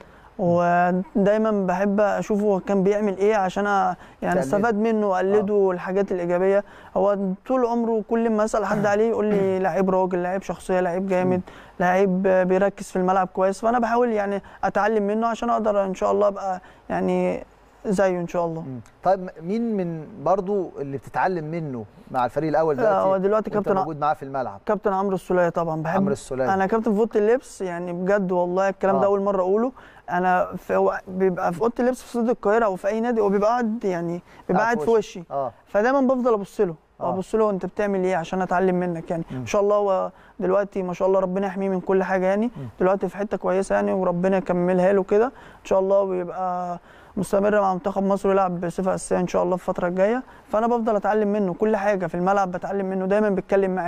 ودايما بحب اشوفه هو كان بيعمل ايه عشان أ- يعني استفاد منه واقلده الحاجات الايجابيه هو طول عمره كل ما اسال حد عليه يقول لي لعيب راجل لعيب شخصيه لعيب جامد لعيب بيركز في الملعب كويس فانا بحاول يعني اتعلم منه عشان اقدر ان شاء الله ابقى يعني زيه ان شاء الله طيب مين من برضو اللي بتتعلم منه مع الفريق الاول لا، دلوقتي هو دلوقتي وأنت كابتن ع- موجود معاه في الملعب كابتن عمرو السوليه طبعا بحب عمرو السولية. انا كابتن في اوضه اللبس يعني بجد والله الكلام آه. ده اول مره اقوله انا في هو بيبقى في اوضه اللبس في استاد القاهره او في اي نادي هو بيبقى قاعد يعني بيبقى قاعد قاعد في في وشي. وشي اه فدايما بفضل ابص له آه. ابص له انت بتعمل ايه عشان اتعلم منك يعني مم. ان شاء الله هو دلوقتي ما شاء الله ربنا يحميه من كل حاجه يعني دلوقتي في حته كويسه يعني وربنا يكملها له كده ان شاء الله ويبقى مستمر مع منتخب مصر ويلعب بصفه اساسيه ان شاء الله في الفتره الجايه فانا بفضل اتعلم منه كل حاجه في الملعب بتعلم منه دايما بيتكلم معايا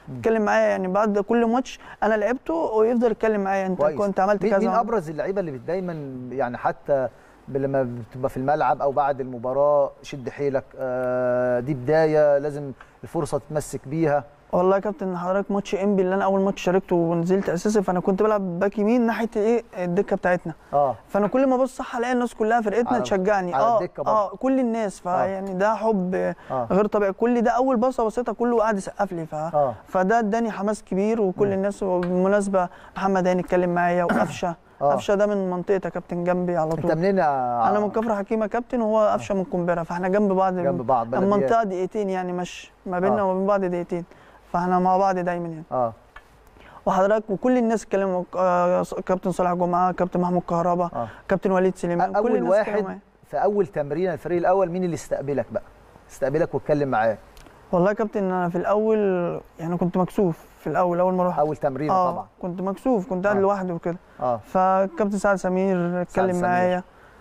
يتكلم معايا يعني بعد كل ماتش انا لعبته ويفضل يتكلم معايا انت كويس. كنت عملت مين- كذا مين ابرز اللعيبه اللي دايما يعني حتى ب- لما بتبقى في الملعب او بعد المباراه شد حيلك آه دي بدايه لازم الفرصه تتمسك بيها والله يا كابتن حضرتك ماتش انبي اللي انا اول ماتش شاركته ونزلت اساسي فانا كنت بلعب باك يمين ناحيه ايه الدكه بتاعتنا اه فانا كل ما ابص صح الاقي الناس كلها فرقتنا على- تشجعني على اه الدكة برضه. اه كل الناس فيعني ده حب آه. غير طبيعي كل ده اول بصه بصيتها كله قاعد يسقف لي ف... آه. فده اداني حماس كبير وكل الناس وبالمناسبه محمد هاني اتكلم معايا وقفشه آه. قفشه ده من منطقه يا كابتن جنبي على طول انت منين يا انا من كفر حكيمه كابتن وهو قفشه من قنبره فاحنا جنب بعض جنب بعض، بلديات. المنطقه دقيقتين يعني مش ما بيننا آه. وما بين بعض دقيقتين فاحنا مع بعض دايما يعني اه وحضرتك وكل الناس اتكلموا آه، كابتن صالح جمعه كابتن محمود كهربا آه. كابتن وليد سليمان كل اول الناس واحد اتكلموا معايا. في اول تمرين الفريق الاول مين اللي استقبلك بقى استقبلك واتكلم معاك والله يا كابتن انا في الاول يعني كنت مكسوف في الاول اول ما اروح اول تمرين اه طبعا كنت مكسوف كنت قاعد آه. لوحدي وكده اه فكابتن سعد سمير اتكلم سمير. معايا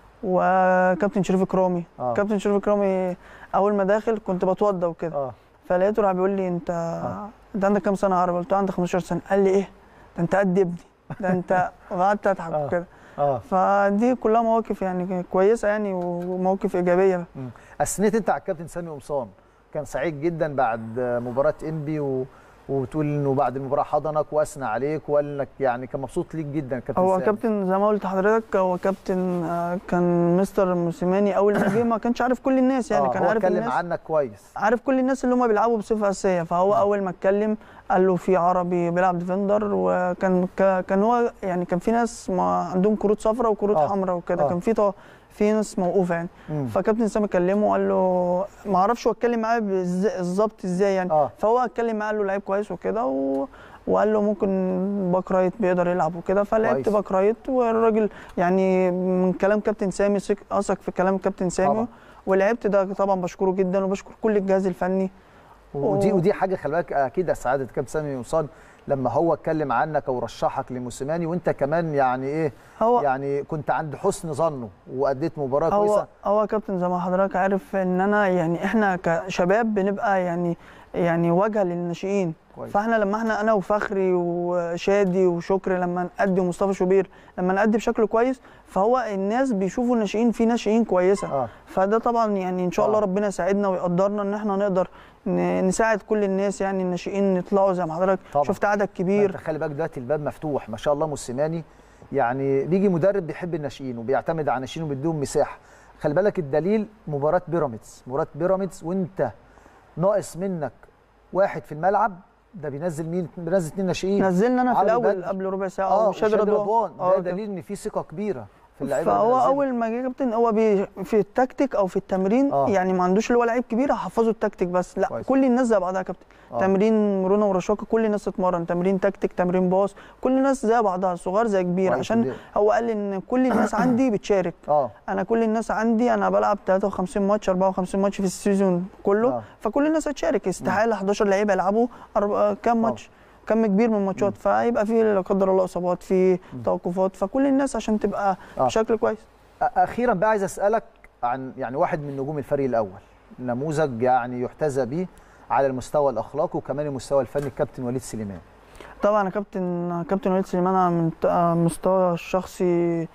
وكابتن شريف كرامي آه. كابتن شريف كرامي اول ما داخل كنت بتوضى وكده اه فلقيته راح بيقول لي انت انت عندك كام سنه عربي قلت له عندي 15 سنه قال لي ايه ده انت قد ابني ده انت وقعدت اضحك آه. وكده اه فدي كلها مواقف يعني كويسه يعني ومواقف ايجابيه مم. اثنيت انت على الكابتن سامي قمصان كان سعيد جدا بعد مباراه انبي و... وتقول انه بعد المباراه حضنك واثنى عليك وقال لك يعني كان مبسوط ليك جدا الكابتن هو سامي كابتن زي ما قلت لحضرتك هو كابتن آه، كان مستر موسيماني اول ما جه ما كانش عارف كل الناس يعني آه كان هو عارف اتكلم الناس عنك كويس عارف كل الناس اللي هم بيلعبوا بصفه اساسيه فهو اول ما اتكلم قال له في عربي بيلعب ديفندر وكان ك- كان هو يعني كان في ناس ما عندهم كروت صفراء وكروت آه. حمراء وكده آه. كان في طو- في ناس موقوفه يعني مم. فكابتن سامي كلمه وقال له ما اعرفش هو اتكلم معاه بالز- بالظبط ازاي يعني آه. فهو اتكلم معاه قال له لعيب كويس وكده و... وقال له ممكن باك رايت بيقدر يلعب وكده فلعبت كويس. باك رايت والراجل يعني من كلام كابتن سامي ثق- اثق في كلام كابتن سامي طبعا. ولعبت ده طبعا بشكره جدا وبشكر كل الجهاز الفني ودي و- ودي حاجه خلي بالك اكيد سعاده الكابتن سامي قمصان لما هو اتكلم عنك او رشحك لموسيماني وانت كمان يعني ايه هو يعني كنت عند حسن ظنه واديت مباراه هو كويسه هو كابتن زي ما حضرتك عارف ان انا يعني احنا كشباب بنبقى يعني يعني واجهه للناشئين كويس. فاحنا لما احنا انا وفخري وشادي وشكري لما نأدي ومصطفى شوبير لما نأدي بشكل كويس فهو الناس بيشوفوا الناشئين في ناشئين كويسه آه. فده طبعا يعني ان شاء الله آه. ربنا يساعدنا ويقدرنا ان احنا نقدر ن- نساعد كل الناس يعني الناشئين يطلعوا زي ما حضرتك طبعا. شفت عدد انت كبير خلي بالك دلوقتي الباب مفتوح ما شاء الله موسيماني يعني بيجي مدرب بيحب الناشئين وبيعتمد على الناشئين وبيديهم مساحه خلي بالك الدليل مباراه بيراميدز مباراه بيراميدز وانت ناقص منك واحد في الملعب ده بينزل مين بينزل اثنين ناشئين نزلنا انا في عربي الاول بدر. قبل ربع ساعه اه وشادي وشادي رضوان رضوان آه، ده دليل ان في ثقه كبيره في اللعيبه اللي فهو نزلت. اول ما جه كابتن هو بي في التكتيك او في التمرين آه. آه. يعني ما عندوش اللي هو لعيب كبير هحفظه التكتيك بس لا كويس. كويس. كل الناس زي بعضها يا كابتن آه. آه. تمرين مرونه ورشاقه كل الناس تتمرن تمرين تكتيك تمرين باص كل الناس زي بعضها صغار زي كبير كويس عشان جدا. هو قال ان كل الناس عندي بتشارك اه انا كل الناس عندي انا بلعب 53 ماتش 54 ماتش في السيزون كله آه. آه. فكل الناس هتشارك استحاله 11 لعيب يلعبوا أربع- كام ماتش كم كبير من الماتشات فيبقى في لا قدر الله اصابات في توقفات فكل الناس عشان تبقى آه. بشكل كويس أ- اخيرا بقى عايز اسالك عن يعني واحد من نجوم الفريق الاول نموذج يعني يحتذى به على المستوى الاخلاقي وكمان المستوى الفني الكابتن وليد سليمان طبعا يا كابتن كابتن وليد سليمان على المنت- على المستوى الشخصي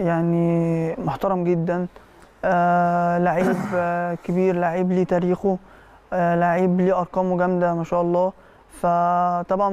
يعني محترم جدا آه لعيب آه كبير لعيب ليه تاريخه آه لعيب ليه ارقامه جامده ما شاء الله فطبعا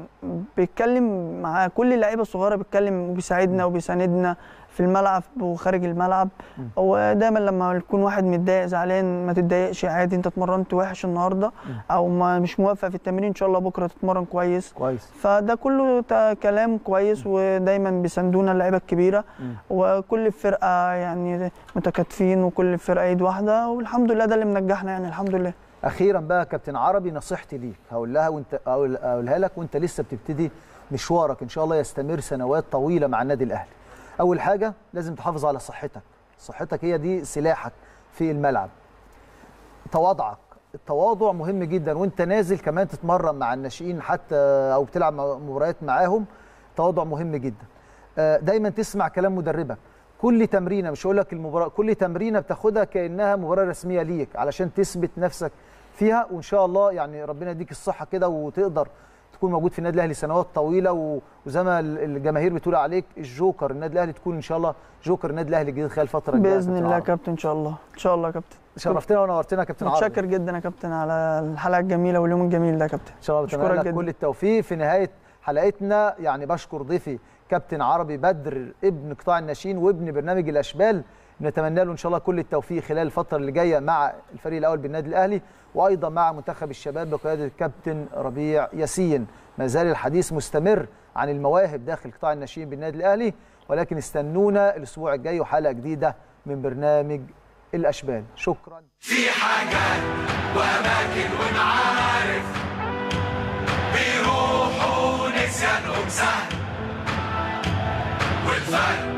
بيتكلم مع كل اللعيبه الصغيره بيتكلم وبيساعدنا وبيساندنا في الملعب وخارج الملعب هو دايما لما يكون واحد متضايق زعلان ما تتضايقش عادي انت اتمرنت وحش النهارده او ما مش موفق في التمرين ان شاء الله بكره تتمرن كويس كويس فده كله تا- كلام كويس ودايما بيساندونا اللعيبه الكبيره وكل الفرقه يعني متكاتفين وكل الفرقه ايد واحده والحمد لله ده اللي منجحنا يعني الحمد لله اخيرا بقى كابتن عربي نصيحتي ليك هقول لها وانت أقول- اقولها لك وانت لسه بتبتدي مشوارك ان شاء الله يستمر سنوات طويله مع النادي الاهلي اول حاجه لازم تحافظ على صحتك صحتك هي دي سلاحك في الملعب تواضعك التواضع مهم جدا وانت نازل كمان تتمرن مع الناشئين حتى او بتلعب مع- مباريات معاهم تواضع مهم جدا آه، دايما تسمع كلام مدربك كل تمرينه مش هقول لك المباراه كل تمرينه بتاخدها كانها مباراه رسميه ليك علشان تثبت نفسك فيها وان شاء الله يعني ربنا يديك الصحه كده وتقدر تكون موجود في النادي الاهلي سنوات طويله و- وزي ما ال- الجماهير بتقول عليك الجوكر النادي الاهلي تكون ان شاء الله جوكر النادي الاهلي الجديد خلال الفتره الجايه يا باذن كابتن الله يا عرب. كابتن ان شاء الله ان شاء الله يا كابتن شرفتنا ونورتنا يا كابتن عرب متشكر جدا يا كابتن على الحلقه الجميله واليوم الجميل ده يا كابتن ان شاء الله بتمنى لك كل التوفيق في نهايه حلقتنا يعني بشكر ضيفي كابتن عربي بدر ابن قطاع الناشئين وابن برنامج الاشبال نتمنى له ان شاء الله كل التوفيق خلال الفتره اللي جايه مع الفريق الاول بالنادي الاهلي وايضا مع منتخب الشباب بقياده الكابتن ربيع ياسين ما زال الحديث مستمر عن المواهب داخل قطاع الناشئين بالنادي الاهلي ولكن استنونا الاسبوع الجاي وحلقه جديده من برنامج الاشبال شكرا في حاجات وأماكن ومعارف بيروحوا نسيانهم سهل والفرق